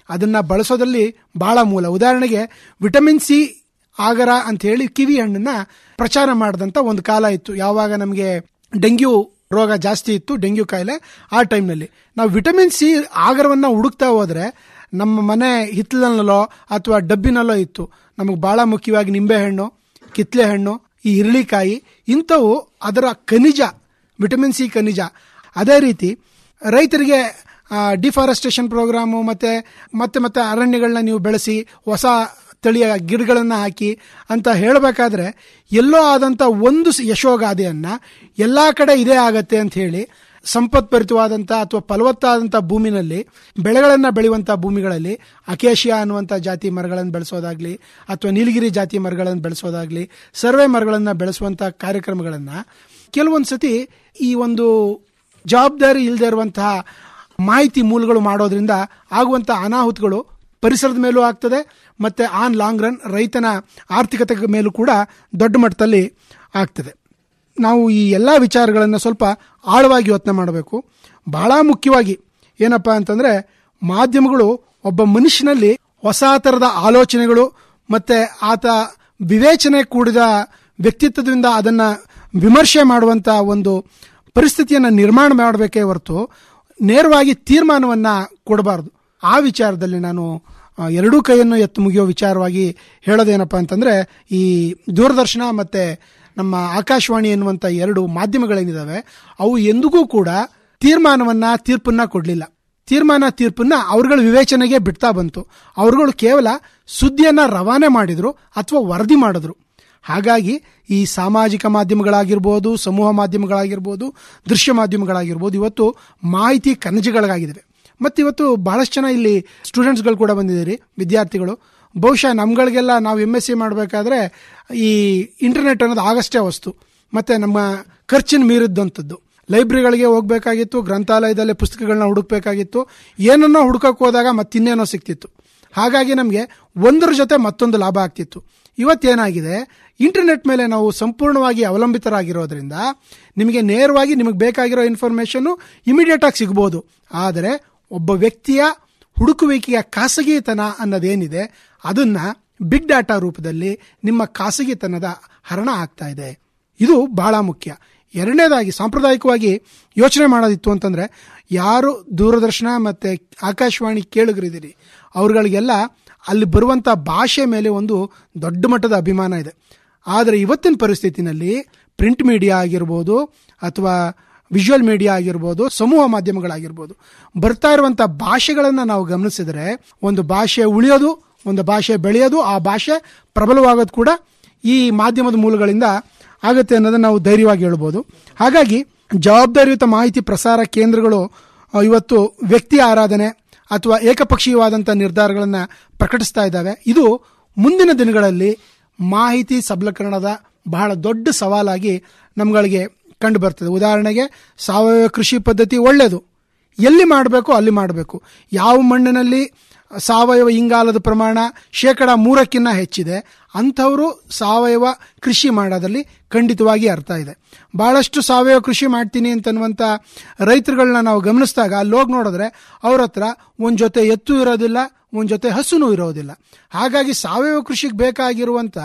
ಅದನ್ನ ಬಳಸೋದ್ರಲ್ಲಿ ಬಹಳ ಮೂಲ ಉದಾಹರಣೆಗೆ ವಿಟಮಿನ್ ಸಿ ಆಗರ ಅಂತ ಹೇಳಿ ಕಿವಿ ಹಣ್ಣನ್ನ ಪ್ರಚಾರ ಮಾಡಿದಂತ ಒಂದು ಕಾಲ ಇತ್ತು ಯಾವಾಗ ನಮಗೆ ಡೆಂಗ್ಯೂ ರೋಗ ಜಾಸ್ತಿ ಇತ್ತು ಡೆಂಗ್ಯೂ ಕಾಯಿಲೆ ಆ ಟೈಮ್ನಲ್ಲಿ ನಾವು ವಿಟಮಿನ್ ಸಿ ಆಗರವನ್ನ ಹುಡುಕ್ತಾ ಹೋದ್ರೆ ನಮ್ಮ ಮನೆ ಹಿತ್ತಲಿನಲ್ಲೋ ಅಥವಾ ಡಬ್ಬಿನಲ್ಲೋ ಇತ್ತು ನಮಗೆ ಬಹಳ ಮುಖ್ಯವಾಗಿ ನಿಂಬೆಹಣ್ಣು ಕಿತ್ಲೆ ಹಣ್ಣು ಈ ಇರಳಿಕಾಯಿ ಇಂಥವು ಅದರ ಖನಿಜ ವಿಟಮಿನ್ ಸಿ ಖನಿಜ ಅದೇ ರೀತಿ ರೈತರಿಗೆ ಡಿಫಾರೆಸ್ಟೇಷನ್ ಪ್ರೋಗ್ರಾಮು ಮತ್ತೆ ಮತ್ತೆ ಮತ್ತೆ ಅರಣ್ಯಗಳನ್ನ ನೀವು ಬೆಳೆಸಿ ಹೊಸ ತಳಿಯ ಗಿಡಗಳನ್ನು ಹಾಕಿ ಅಂತ ಹೇಳಬೇಕಾದ್ರೆ ಎಲ್ಲೋ ಆದಂಥ ಒಂದು ಸ- ಯಶೋಗಾಥೆಯನ್ನ ಎಲ್ಲ ಕಡೆ ಇದೇ ಆಗತ್ತೆ ಅಂತ ಹೇಳಿ ಸಂಪತ್ಭರಿತವಾದಂಥ ಅಥವಾ ಫಲವತ್ತಾದಂಥ ಭೂಮಿನಲ್ಲಿ ಬೆಳೆಗಳನ್ನು ಬೆಳೆಯುವಂಥ ಭೂಮಿಗಳಲ್ಲಿ ಅಕೇಶಿಯಾ ಅನ್ನುವಂಥ ಜಾತಿ ಮರಗಳನ್ನು ಬೆಳೆಸೋದಾಗ್ಲಿ ಅಥವಾ ನೀಲಗಿರಿ ಜಾತಿ ಮರಗಳನ್ನು ಬೆಳೆಸೋದಾಗ್ಲಿ ಸರ್ವೆ ಮರಗಳನ್ನು ಬೆಳೆಸುವಂಥ ಕಾರ್ಯಕ್ರಮಗಳನ್ನು ಕೆಲವೊಂದು ಸತಿ ಈ ಒಂದು ಜವಾಬ್ದಾರಿ ಇಲ್ಲದೆ ಇರುವಂತಹ ಮಾಹಿತಿ ಮೂಲಗಳು ಮಾಡೋದ್ರಿಂದ ಆಗುವಂಥ ಅನಾಹುತಗಳು ಪರಿಸರದ ಮೇಲೂ ಆಗ್ತದೆ ಮತ್ತೆ ಆನ್ ಲಾಂಗ್ ರನ್ ರೈತನ ಆರ್ಥಿಕತೆ ಮೇಲೂ ಕೂಡ ದೊಡ್ಡ ಮಟ್ಟದಲ್ಲಿ ಆಗ್ತದೆ ನಾವು ಈ ಎಲ್ಲ ವಿಚಾರಗಳನ್ನು ಸ್ವಲ್ಪ ಆಳವಾಗಿ ಯೋಚನೆ ಮಾಡಬೇಕು ಬಹಳ ಮುಖ್ಯವಾಗಿ ಏನಪ್ಪಾ ಅಂತಂದ್ರೆ ಮಾಧ್ಯಮಗಳು ಒಬ್ಬ ಮನುಷ್ಯನಲ್ಲಿ ಹೊಸ ಥರದ ಆಲೋಚನೆಗಳು ಮತ್ತೆ ಆತ ವಿವೇಚನೆ ಕೂಡಿದ ವ್ಯಕ್ತಿತ್ವದಿಂದ ಅದನ್ನ ವಿಮರ್ಶೆ ಮಾಡುವಂತ ಒಂದು ಪರಿಸ್ಥಿತಿಯನ್ನು ನಿರ್ಮಾಣ ಮಾಡಬೇಕೇ ಹೊರತು ನೇರವಾಗಿ ತೀರ್ಮಾನವನ್ನ ಕೊಡಬಾರದು ಆ ವಿಚಾರದಲ್ಲಿ ನಾನು ಆ, ಎರಡೂ ಕೈಯನ್ನು ಎತ್ತು ಮುಗಿಯೋ ವಿಚಾರವಾಗಿ ಹೇಳೋದೇನಪ್ಪ ಅಂತಂದ್ರೆ ಈ ದೂರದರ್ಶನ ಮತ್ತೆ ನಮ್ಮ ಆಕಾಶವಾಣಿ ಎನ್ನುವಂತ ಎರಡು ಮಾಧ್ಯಮಗಳೇನಿದಾವೆ ಅವು ಎಂದಿಗೂ ಕೂಡ ತೀರ್ಮಾನವನ್ನ ತೀರ್ಪನ್ನ ಕೊಡಲಿಲ್ಲ ತೀರ್ಮಾನ ತೀರ್ಪನ್ನ ಅವ್ರಗಳ ವಿವೇಚನೆಗೆ ಬಿಡ್ತಾ ಬಂತು ಅವ್ರುಗಳು ಕೇವಲ ಸುದ್ದಿಯನ್ನ ರವಾನೆ ಮಾಡಿದ್ರು ಅಥವಾ ವರದಿ ಮಾಡಿದ್ರು ಹಾಗಾಗಿ ಈ ಸಾಮಾಜಿಕ ಮಾಧ್ಯಮಗಳಾಗಿರ್ಬೋದು ಸಮೂಹ ಮಾಧ್ಯಮಗಳಾಗಿರ್ಬೋದು ದೃಶ್ಯ ಮಾಧ್ಯಮಗಳಾಗಿರ್ಬೋದು ಇವತ್ತು ಮಾಹಿತಿ ಕನಜುಗಳಾಗಿದ್ದಾವೆ ಮತ್ತು ಇವತ್ತು ಬಹಳಷ್ಟು ಜನ ಇಲ್ಲಿ ಸ್ಟೂಡೆಂಟ್ಸ್ಗಳು ಕೂಡ ಬಂದಿದ್ದೀರಿ ವಿದ್ಯಾರ್ಥಿಗಳು ಬಹುಶಃ ನಮ್ಗಳಿಗೆಲ್ಲ ನಾವು ಎಮ್ ಎಸ್ ಸಿ ಮಾಡಬೇಕಾದ್ರೆ ಈ ಇಂಟರ್ನೆಟ್ ಅನ್ನೋದು ಆಗಷ್ಟೇ ವಸ್ತು ಮತ್ತೆ ನಮ್ಮ ಖರ್ಚಿನ ಮೀರಿದ್ದಂಥದ್ದು ಲೈಬ್ರರಿಗಳಿಗೆ ಹೋಗ್ಬೇಕಾಗಿತ್ತು ಗ್ರಂಥಾಲಯದಲ್ಲಿ ಪುಸ್ತಕಗಳನ್ನ ಹುಡುಕ್ಬೇಕಾಗಿತ್ತು ಏನನ್ನೋ ಹುಡುಕಕ್ಕೆ ಹೋದಾಗ ಮತ್ತಿನ್ನೇನೋ ಸಿಕ್ತಿತ್ತು ಹಾಗಾಗಿ ನಮಗೆ ಒಂದರ ಜೊತೆ ಮತ್ತೊಂದು ಲಾಭ ಆಗ್ತಿತ್ತು ಇವತ್ತೇನಾಗಿದೆ ಇಂಟರ್ನೆಟ್ ಮೇಲೆ ನಾವು ಸಂಪೂರ್ಣವಾಗಿ ಅವಲಂಬಿತರಾಗಿರೋದ್ರಿಂದ ನಿಮಗೆ ನೇರವಾಗಿ ನಿಮಗೆ ಬೇಕಾಗಿರೋ ಇನ್ಫಾರ್ಮೇಶನ್ ಇಮಿಡಿಯೇಟ್ ಆಗಿ ಸಿಗ್ಬೋದು ಆದರೆ ಒಬ್ಬ ವ್ಯಕ್ತಿಯ ಹುಡುಕುವಿಕೆಯ ಖಾಸಗಿತನ ಅನ್ನೋದೇನಿದೆ ಅದನ್ನ ಬಿಗ್ ಡಾಟಾ ರೂಪದಲ್ಲಿ ನಿಮ್ಮ ಖಾಸಗಿತನದ ಹರಣ ಆಗ್ತಾ ಇದೆ ಇದು ಬಹಳ ಮುಖ್ಯ ಎರಡನೇದಾಗಿ ಸಾಂಪ್ರದಾಯಿಕವಾಗಿ ಯೋಚನೆ ಮಾಡೋದಿತ್ತು ಅಂತಂದ್ರೆ ಯಾರು ದೂರದರ್ಶನ ಮತ್ತೆ ಆಕಾಶವಾಣಿ ಕೇಳುಗರಿದ್ದೀರಿ ಅವ್ರಗಳಿಗೆಲ್ಲ ಅಲ್ಲಿ ಬರುವಂತ ಭಾಷೆ ಮೇಲೆ ಒಂದು ದೊಡ್ಡ ಮಟ್ಟದ ಅಭಿಮಾನ ಇದೆ ಆದರೆ ಇವತ್ತಿನ ಪರಿಸ್ಥಿತಿನಲ್ಲಿ ಪ್ರಿಂಟ್ ಮೀಡಿಯಾ ಆಗಿರ್ಬೋದು ಅಥವಾ ವಿಜುವಲ್ ಮೀಡಿಯಾ ಆಗಿರ್ಬೋದು ಸಮೂಹ ಮಾಧ್ಯಮಗಳಾಗಿರ್ಬೋದು ಬರ್ತಾ ಇರುವಂತ ಭಾಷೆಗಳನ್ನ ನಾವು ಗಮನಿಸಿದ್ರೆ ಒಂದು ಭಾಷೆ ಉಳಿಯೋದು ಒಂದು ಭಾಷೆ ಬೆಳೆಯೋದು ಆ ಭಾಷೆ ಪ್ರಬಲವಾಗೋದು ಕೂಡ ಈ ಮಾಧ್ಯಮದ ಮೂಲಗಳಿಂದ ಆಗುತ್ತೆ ಅನ್ನೋದನ್ನ ನಾವು ಧೈರ್ಯವಾಗಿ ಹೇಳ್ಬೋದು ಹಾಗಾಗಿ ಜವಾಬ್ದಾರಿಯುತ ಮಾಹಿತಿ ಪ್ರಸಾರ ಕೇಂದ್ರಗಳು ಆ, ಇವತ್ತು ವ್ಯಕ್ತಿ ಆರಾಧನೆ ಅಥವಾ ಏಕಪಕ್ಷೀಯವಾದಂಥ ನಿರ್ಧಾರಗಳನ್ನು ಪ್ರಕಟಿಸ್ತಾ ಇದ್ದಾವೆ ಇದು ಮುಂದಿನ ದಿನಗಳಲ್ಲಿ ಮಾಹಿತಿ ಸಬಲೀಕರಣದ ಬಹಳ ದೊಡ್ಡ ಸವಾಲಾಗಿ ನಮ್ಗಳಿಗೆ ಕಂಡು ಬರ್ತದೆ ಉದಾಹರಣೆಗೆ ಸಾವಯವ ಕೃಷಿ ಪದ್ಧತಿ ಒಳ್ಳೆಯದು ಎಲ್ಲಿ ಮಾಡಬೇಕು ಅಲ್ಲಿ ಮಾಡಬೇಕು ಯಾವ ಮಣ್ಣಿನಲ್ಲಿ ಸಾವಯವ ಇಂಗಾಲದ ಪ್ರಮಾಣ ಶೇಕಡ ಮೂರಕ್ಕಿಂತ ಹೆಚ್ಚಿದೆ ಅಂಥವರು ಸಾವಯವ ಕೃಷಿ ಮಾಡೋದಲ್ಲಿ ಖಂಡಿತವಾಗಿ ಅರ್ಥ ಇದೆ ಬಹಳಷ್ಟು ಸಾವಯವ ಕೃಷಿ ಮಾಡ್ತೀನಿ ಅಂತನ್ನುವಂಥ ರೈತರುಗಳನ್ನ ನಾವು ಗಮನಿಸಿದಾಗ ಅಲ್ಲಿ ಹೋಗಿ ನೋಡಿದ್ರೆ ಅವ್ರ ಹತ್ರ ಒಂದು ಜೊತೆ ಎತ್ತು ಇರೋದಿಲ್ಲ ಒಂದು ಜೊತೆ ಹಸುನೂ ಇರೋದಿಲ್ಲ ಹಾಗಾಗಿ ಸಾವಯವ ಕೃಷಿಗೆ ಬೇಕಾಗಿರುವಂತ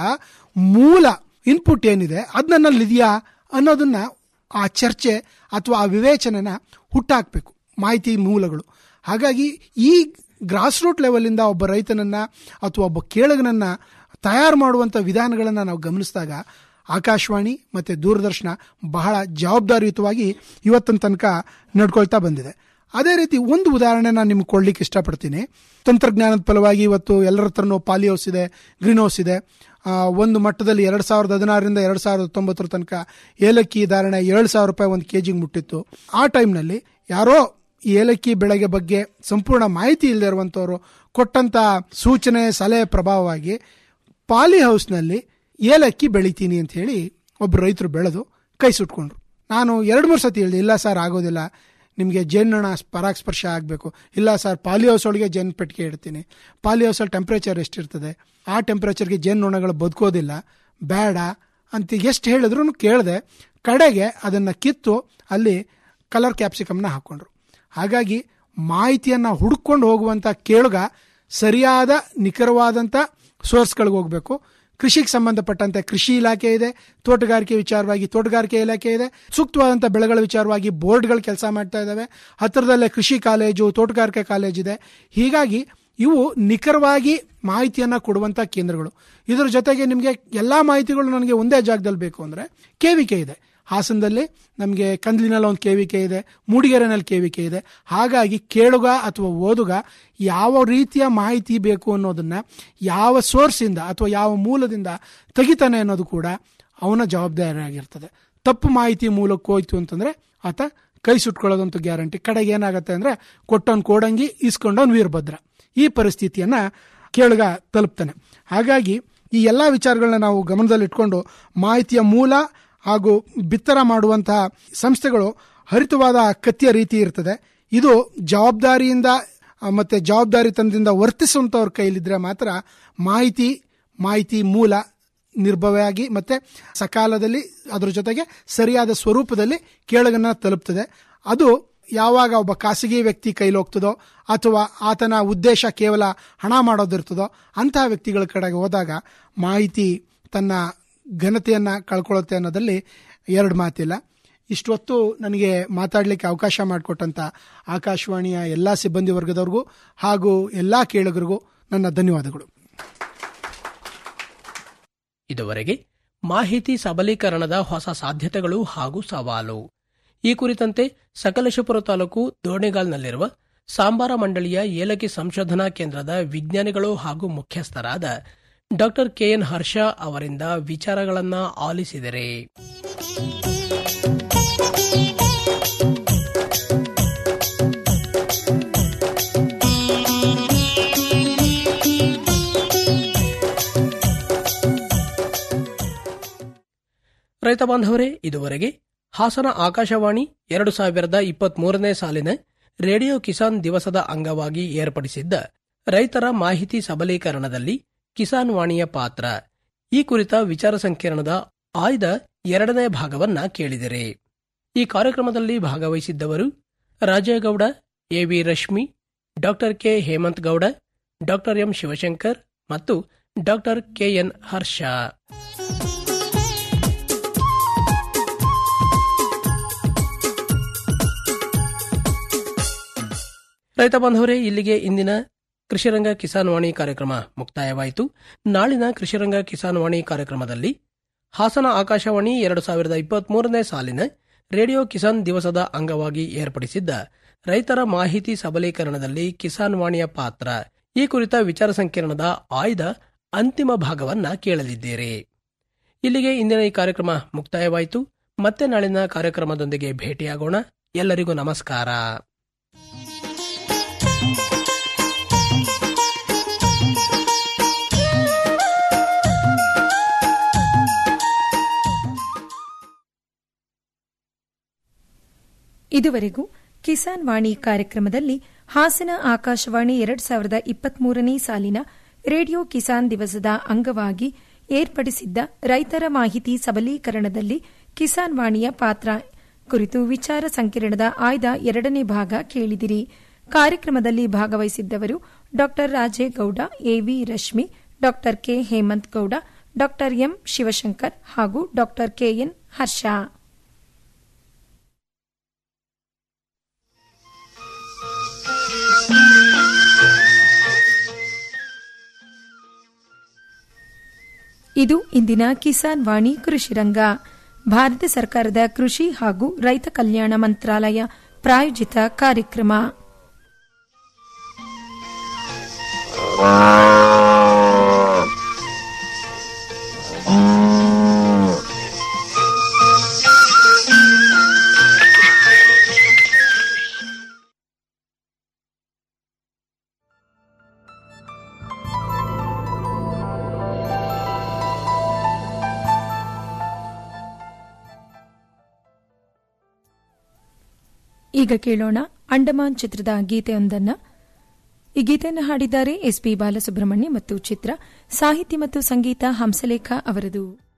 ಮೂಲ ಇನ್ಪುಟ್ ಏನಿದೆ ಅದು ನನ್ನಲ್ಲಿ ಇದೆಯಾ ಅನ್ನೋದನ್ನ ಆ ಚರ್ಚೆ ಅಥವಾ ಆ ವಿವೇಚನೆನ ಹುಟ್ಟಾಕ್ಬೇಕು ಮಾಹಿತಿ ಮೂಲಗಳು ಹಾಗಾಗಿ ಈ ಗ್ರಾಸ್ ರೂಟ್ ಲೆವೆಲಿಂದ ಒಬ್ಬ ರೈತನನ್ನ ಅಥವಾ ಒಬ್ಬ ಕೇಳಗನನ್ನ ತಯಾರು ಮಾಡುವಂತ ವಿಧಾನಗಳನ್ನ ನಾವು ಗಮನಿಸಿದಾಗ ಆಕಾಶವಾಣಿ ಮತ್ತೆ ದೂರದರ್ಶನ ಬಹಳ ಜವಾಬ್ದಾರಿಯುತವಾಗಿ ಇವತ್ತಿನ ತನಕ ನಡ್ಕೊಳ್ತಾ ಬಂದಿದೆ ಅದೇ ರೀತಿ ಒಂದು ಉದಾಹರಣೆ ನಾನು ನಿಮ್ಗೆ ಕೊಡ್ಲಿಕ್ಕೆ ಇಷ್ಟಪಡ್ತೀನಿ ತಂತ್ರಜ್ಞಾನದ ಫಲವಾಗಿ ಇವತ್ತು ಎಲ್ಲರ ಹತ್ರನೂ ಪಾಲಿ ಹೌಸ್ ಇದೆ ಗ್ರೀನ್ ಹೌಸ್ ಇದೆ ಆ, ಒಂದು ಮಟ್ಟದಲ್ಲಿ ಎರಡ್ ಸಾವಿರದ ಹದಿನಾರರಿಂದ ಎರಡ್ ಸಾವಿರದ ಹತ್ತೊಂಬತ್ತರ ತನಕ ಏಲಕ್ಕಿ ಧಾರಣೆ ಏಳು ಸಾವಿರ ರೂಪಾಯಿ ಒಂದು ಕೆಜಿಗೆ ಮುಟ್ಟಿತ್ತು ಆ ಟೈಮ್ನಲ್ಲಿ ಯಾರೋ ಈ ಏಲಕ್ಕಿ ಬೆಳೆಗೆ ಬಗ್ಗೆ ಸಂಪೂರ್ಣ ಮಾಹಿತಿ ಇಲ್ಲದೆ ಇರುವಂತವರು ಕೊಟ್ಟಂತ ಸೂಚನೆ ಸಲಹೆ ಪ್ರಭಾವವಾಗಿ ಪಾಲಿ ಹೌಸ್ನಲ್ಲಿ ಏಲಕ್ಕಿ ಬೆಳಿತೀನಿ ಅಂತ ಹೇಳಿ ಒಬ್ಬರು ರೈತರು ಬೆಳೆದು ಕೈ ಸುಟ್ಕೊಂಡ್ರು ನಾನು ಎರಡು ಮೂರು ಸತಿ ಹೇಳಿದೆ ಇಲ್ಲ ಸರ್ ಆಗೋದಿಲ್ಲ ನಿಮಗೆ ಜೇನ್ನಣ ಪರಾಗಸ್ಪರ್ಶ ಆಗಬೇಕು ಇಲ್ಲ ಸರ್ ಪಾಲಿ ಹೌಸ್ ಒಳಗೆ ಜೇನು ಪೆಟ್ಟಿಗೆ ಇಡ್ತೀನಿ ಪಾಲಿ ಹೌಸಲ್ಲಿ ಟೆಂಪ್ರೇಚರ್ ಎಷ್ಟಿರ್ತದೆ ಆ ಟೆಂಪ್ರೇಚರ್ಗೆ ಜೇನ್ನೊಣಗಳು ಬದುಕೋದಿಲ್ಲ ಬೇಡ ಅಂತ ಎಷ್ಟು ಹೇಳಿದ್ರು ಕೇಳಿದೆ ಕಡೆಗೆ ಅದನ್ನು ಕಿತ್ತು ಅಲ್ಲಿ ಕಲರ್ ಕ್ಯಾಪ್ಸಿಕಮ್ನ ಹಾಕೊಂಡ್ರು ಹಾಗಾಗಿ ಮಾಹಿತಿಯನ್ನು ಹುಡುಕೊಂಡು ಹೋಗುವಂಥ ಕೇಳುಗ ಸರಿಯಾದ ನಿಖರವಾದಂತ ಸೋರ್ಸ್ಗಳಿಗೆ ಹೋಗಬೇಕು ಕೃಷಿಗೆ ಸಂಬಂಧಪಟ್ಟಂತೆ ಕೃಷಿ ಇಲಾಖೆ ಇದೆ ತೋಟಗಾರಿಕೆ ವಿಚಾರವಾಗಿ ತೋಟಗಾರಿಕೆ ಇಲಾಖೆ ಇದೆ ಸೂಕ್ತವಾದಂಥ ಬೆಳೆಗಳ ವಿಚಾರವಾಗಿ ಬೋರ್ಡ್ಗಳು ಕೆಲಸ ಮಾಡ್ತಾ ಇದ್ದಾವೆ ಹತ್ತಿರದಲ್ಲೇ ಕೃಷಿ ಕಾಲೇಜು ತೋಟಗಾರಿಕೆ ಕಾಲೇಜ್ ಇದೆ ಹೀಗಾಗಿ ಇವು ನಿಖರವಾಗಿ ಮಾಹಿತಿಯನ್ನ ಕೊಡುವಂತ ಕೇಂದ್ರಗಳು ಇದರ ಜೊತೆಗೆ ನಿಮಗೆ ಎಲ್ಲಾ ಮಾಹಿತಿಗಳು ನನಗೆ ಒಂದೇ ಜಾಗದಲ್ಲಿ ಬೇಕು ಅಂದ್ರೆ ಕೆವಿಕೆ ಇದೆ ಹಾಸನದಲ್ಲಿ ನಮಗೆ ಕಂದ್ಲಿನಲ್ಲಿ ಒಂದು ಕೆವಿಕೆ ಇದೆ ಮೂಡಿಗೆರೆನಲ್ಲಿ ಕೆವಿಕೆ ಇದೆ ಹಾಗಾಗಿ ಕೇಳುಗ ಅಥವಾ ಓದುಗ ಯಾವ ರೀತಿಯ ಮಾಹಿತಿ ಬೇಕು ಅನ್ನೋದನ್ನ ಯಾವ ಸೋರ್ಸಿಂದ ಅಥವಾ ಯಾವ ಮೂಲದಿಂದ ತೆಗಿತಾನೆ ಅನ್ನೋದು ಕೂಡ ಅವನ ಜವಾಬ್ದಾರಿಯಾಗಿರ್ತದೆ ತಪ್ಪು ಮಾಹಿತಿ ಮೂಲಕ್ಕೆ ಹೋಯ್ತು ಅಂತಂದ್ರೆ ಆತ ಕೈ ಸುಟ್ಕೊಳ್ಳೋದಂತೂ ಗ್ಯಾರಂಟಿ ಕಡೆಗೆ ಏನಾಗುತ್ತೆ ಅಂದ್ರೆ ಕೊಟ್ಟವನ್ ಕೋಡಂಗಿ ಇಸ್ಕೊಂಡವನ್ ವೀರಭದ್ರ ಈ ಪರಿಸ್ಥಿತಿಯನ್ನ ಕೇಳುಗ ತಲುಪ್ತಾನೆ ಹಾಗಾಗಿ ಈ ಎಲ್ಲಾ ವಿಚಾರಗಳನ್ನ ನಾವು ಗಮನದಲ್ಲಿಟ್ಕೊಂಡು ಮಾಹಿತಿಯ ಮೂಲ ಹಾಗೂ ಬಿತ್ತರ ಮಾಡುವಂತಹ ಸಂಸ್ಥೆಗಳು ಹರಿತವಾದ ಕತ್ತಿಯ ರೀತಿ ಇರ್ತದೆ ಇದು ಜವಾಬ್ದಾರಿಯಿಂದ ಆ, ಮತ್ತೆ ಜವಾಬ್ದಾರಿತನದಿಂದ ವರ್ತಿಸುವಂತವ್ರ ಕೈಲಿದ್ರೆ ಮಾತ್ರ ಮಾಹಿತಿ ಮಾಹಿತಿ ಮೂಲ ನಿರ್ಭಯವಾಗಿ ಮತ್ತೆ ಸಕಾಲದಲ್ಲಿ ಅದರ ಜೊತೆಗೆ ಸರಿಯಾದ ಸ್ವರೂಪದಲ್ಲಿ ಕೇಳಗನ್ನ ತಲುಪ್ತದೆ ಅದು ಯಾವಾಗ ಒಬ್ಬ ಖಾಸಗಿ ವ್ಯಕ್ತಿ ಕೈಲಿ ಹೋಗ್ತದೋ ಅಥವಾ ಆತನ ಉದ್ದೇಶ ಕೇವಲ ಹಣ ಮಾಡೋದಿರ್ತದೋ ಅಂತಹ ವ್ಯಕ್ತಿಗಳ ಕಡೆಗೆ ಹೋದಾಗ ಮಾಹಿತಿ ತನ್ನ ಘನತೆಯನ್ನ ಕಳ್ಕೊಳ್ಳುತ್ತೆ ಅನ್ನೋದಲ್ಲಿ ಎರಡು ಮಾತಿಲ್ಲ ಇಷ್ಟೊತ್ತು ನನಗೆ ಮಾತಾಡಲಿಕ್ಕೆ ಅವಕಾಶ ಮಾಡಿಕೊಟ್ಟಂತ ಆಕಾಶವಾಣಿಯ ಎಲ್ಲಾ ಸಿಬ್ಬಂದಿ ವರ್ಗದವ್ರಿಗೂ ಹಾಗೂ ಎಲ್ಲಾ ಕೇಳುಗರಿಗೂ ನನ್ನ ಧನ್ಯವಾದಗಳು ಇದುವರೆಗೆ ಮಾಹಿತಿ ಸಬಲೀಕರಣದ ಹೊಸ ಸಾಧ್ಯತೆಗಳು ಹಾಗೂ ಸವಾಲು ಈ ಕುರಿತಂತೆ ಸಕಲೇಶಪುರ ತಾಲೂಕು ದೋಣಿಗಾಲ್ನಲ್ಲಿರುವ ಸಾಂಬಾರ ಮಂಡಳಿಯ ಏಲಕ್ಕಿ ಸಂಶೋಧನಾ ಕೇಂದ್ರದ ವಿಜ್ಞಾನಿಗಳು ಹಾಗೂ ಮುಖ್ಯಸ್ಥರಾದ ಡಾಕ್ಟರ್ ಕೆಎನ್ ಹರ್ಷ ಅವರಿಂದ ವಿಚಾರಗಳನ್ನ ಆಲಿಸಿದರೆ ರೈತ ಬಾಂಧವರೇ ಇದುವರೆಗೆ ಹಾಸನ ಆಕಾಶವಾಣಿ ಎರಡು ಸಾವಿರದ ಇಪ್ಪತ್ಮೂರನೇ ಸಾಲಿನ ರೇಡಿಯೋ ಕಿಸಾನ್ ದಿವಸದ ಅಂಗವಾಗಿ ಏರ್ಪಡಿಸಿದ್ದ ರೈತರ ಮಾಹಿತಿ ಸಬಲೀಕರಣದಲ್ಲಿ ಕಿಸಾನ್ ವಾಣಿಯ ಪಾತ್ರ ಈ ಕುರಿತ ವಿಚಾರ ಸಂಕಿರಣದ ಆಯ್ದ ಎರಡನೇ ಭಾಗವನ್ನ ಕೇಳಿದಿರಿ ಈ ಕಾರ್ಯಕ್ರಮದಲ್ಲಿ ಭಾಗವಹಿಸಿದ್ದವರು Rajegowda AV Rashmi doctor K Hemanth Gowda doctor M Shivashankar ಮತ್ತು ಡಾಕ್ಟರ್ ಕೆಎನ್ ಹರ್ಷ ರೈತ ಬಾಂಧವರೇ ಇಲ್ಲಿಗೆ ಇಂದಿನ ಕೃಷಿರಂಗ ಕಿಸಾನ್ ವಾಣಿ ಕಾರ್ಯಕ್ರಮ ಮುಕ್ತಾಯವಾಯಿತು ನಾಳಿನ ಕೃಷಿರಂಗ ಕಿಸಾನ್ ವಾಣಿ ಕಾರ್ಯಕ್ರಮದಲ್ಲಿ ಹಾಸನ ಆಕಾಶವಾಣಿ ಎರಡು ಸಾವಿರದ ಇಪ್ಪತ್ಮೂರನೇ ಸಾಲಿನ ರೇಡಿಯೋ ಕಿಸಾನ್ ದಿವಸದ ಅಂಗವಾಗಿ ಏರ್ಪಡಿಸಿದ್ದ ರೈತರ ಮಾಹಿತಿ ಸಬಲೀಕರಣದಲ್ಲಿ ಕಿಸಾನ್ ವಾಣಿಯ ಪಾತ್ರ ಈ ಕುರಿತ ವಿಚಾರ ಸಂಕಿರಣದ ಆಯ್ದ ಅಂತಿಮ ಭಾಗವನ್ನ ಕೇಳಲಿದ್ದೀರಿ ಇಲ್ಲಿಗೆ ಇಂದಿನ ಈ ಕಾರ್ಯಕ್ರಮ ಮುಕ್ತಾಯವಾಯಿತು ಮತ್ತೆ ನಾಳಿನ ಕಾರ್ಯಕ್ರಮದೊಂದಿಗೆ ಭೇಟಿಯಾಗೋಣ ಎಲ್ಲರಿಗೂ ನಮಸ್ಕಾರ ಇದುವರೆಗೂ ಕಿಸಾನ್ ವಾಣಿ ಕಾರ್ಯಕ್ರಮದಲ್ಲಿ ಹಾಸನ ಆಕಾಶವಾಣಿ ಎರಡ್ ಸಾವಿರದ ಇಪ್ಪತ್ಮೂರನೇ ಸಾಲಿನ ರೇಡಿಯೋ ಕಿಸಾನ್ ದಿವಸದ ಅಂಗವಾಗಿ ಏರ್ಪಡಿಸಿದ್ದ ರೈತರ ಮಾಹಿತಿ ಸಬಲೀಕರಣದಲ್ಲಿ ಕಿಸಾನ್ ವಾಣಿಯ ಪಾತ್ರ ಕುರಿತು ವಿಚಾರ ಸಂಕಿರಣದ ಆಯ್ದ ಎರಡನೇ ಭಾಗ ಕೇಳಿದಿರಿ ಕಾರ್ಯಕ್ರಮದಲ್ಲಿ ಭಾಗವಹಿಸಿದ್ದವರು ಡಾ ರಾಜೇಗೌಡ ಎವಿ ರಶ್ಮಿ ಡಾ ಕೆ ಹೇಮಂತ್ ಗೌಡ ಡಾ ಎಂ ಶಿವಶಂಕರ್ ಹಾಗೂ ಡಾ ಕೆಎನ್ ಹರ್ಷ ಇದು ಇಂದಿನ ಕಿಸಾನ್ ವಾಣಿ ಕೃಷಿ ರಂಗ ಭಾರತ ಸರ್ಕಾರದ ಕೃಷಿ ಹಾಗೂ ರೈತ ಕಲ್ಯಾಣ ಮಂತ್ರಾಲಯ ಪ್ರಾಯೋಜಿತ ಕಾರ್ಯಕ್ರಮ ಈಗ ಕೇಳೋಣ ಅಂಡಮಾನ್ ಚಿತ್ರದ ಗೀತೆಯೊಂದನ್ನ ಈ ಗೀತೆಯನ್ನು ಹಾಡಿದ್ದಾರೆ ಎಸ್ಪಿ ಬಾಲಸುಬ್ರಹ್ಮಣ್ಯ ಮತ್ತು ಚಿತ್ರ ಸಾಹಿತ್ಯ ಮತ್ತು ಸಂಗೀತ ಹಂಸಲೇಖ ಅವರದು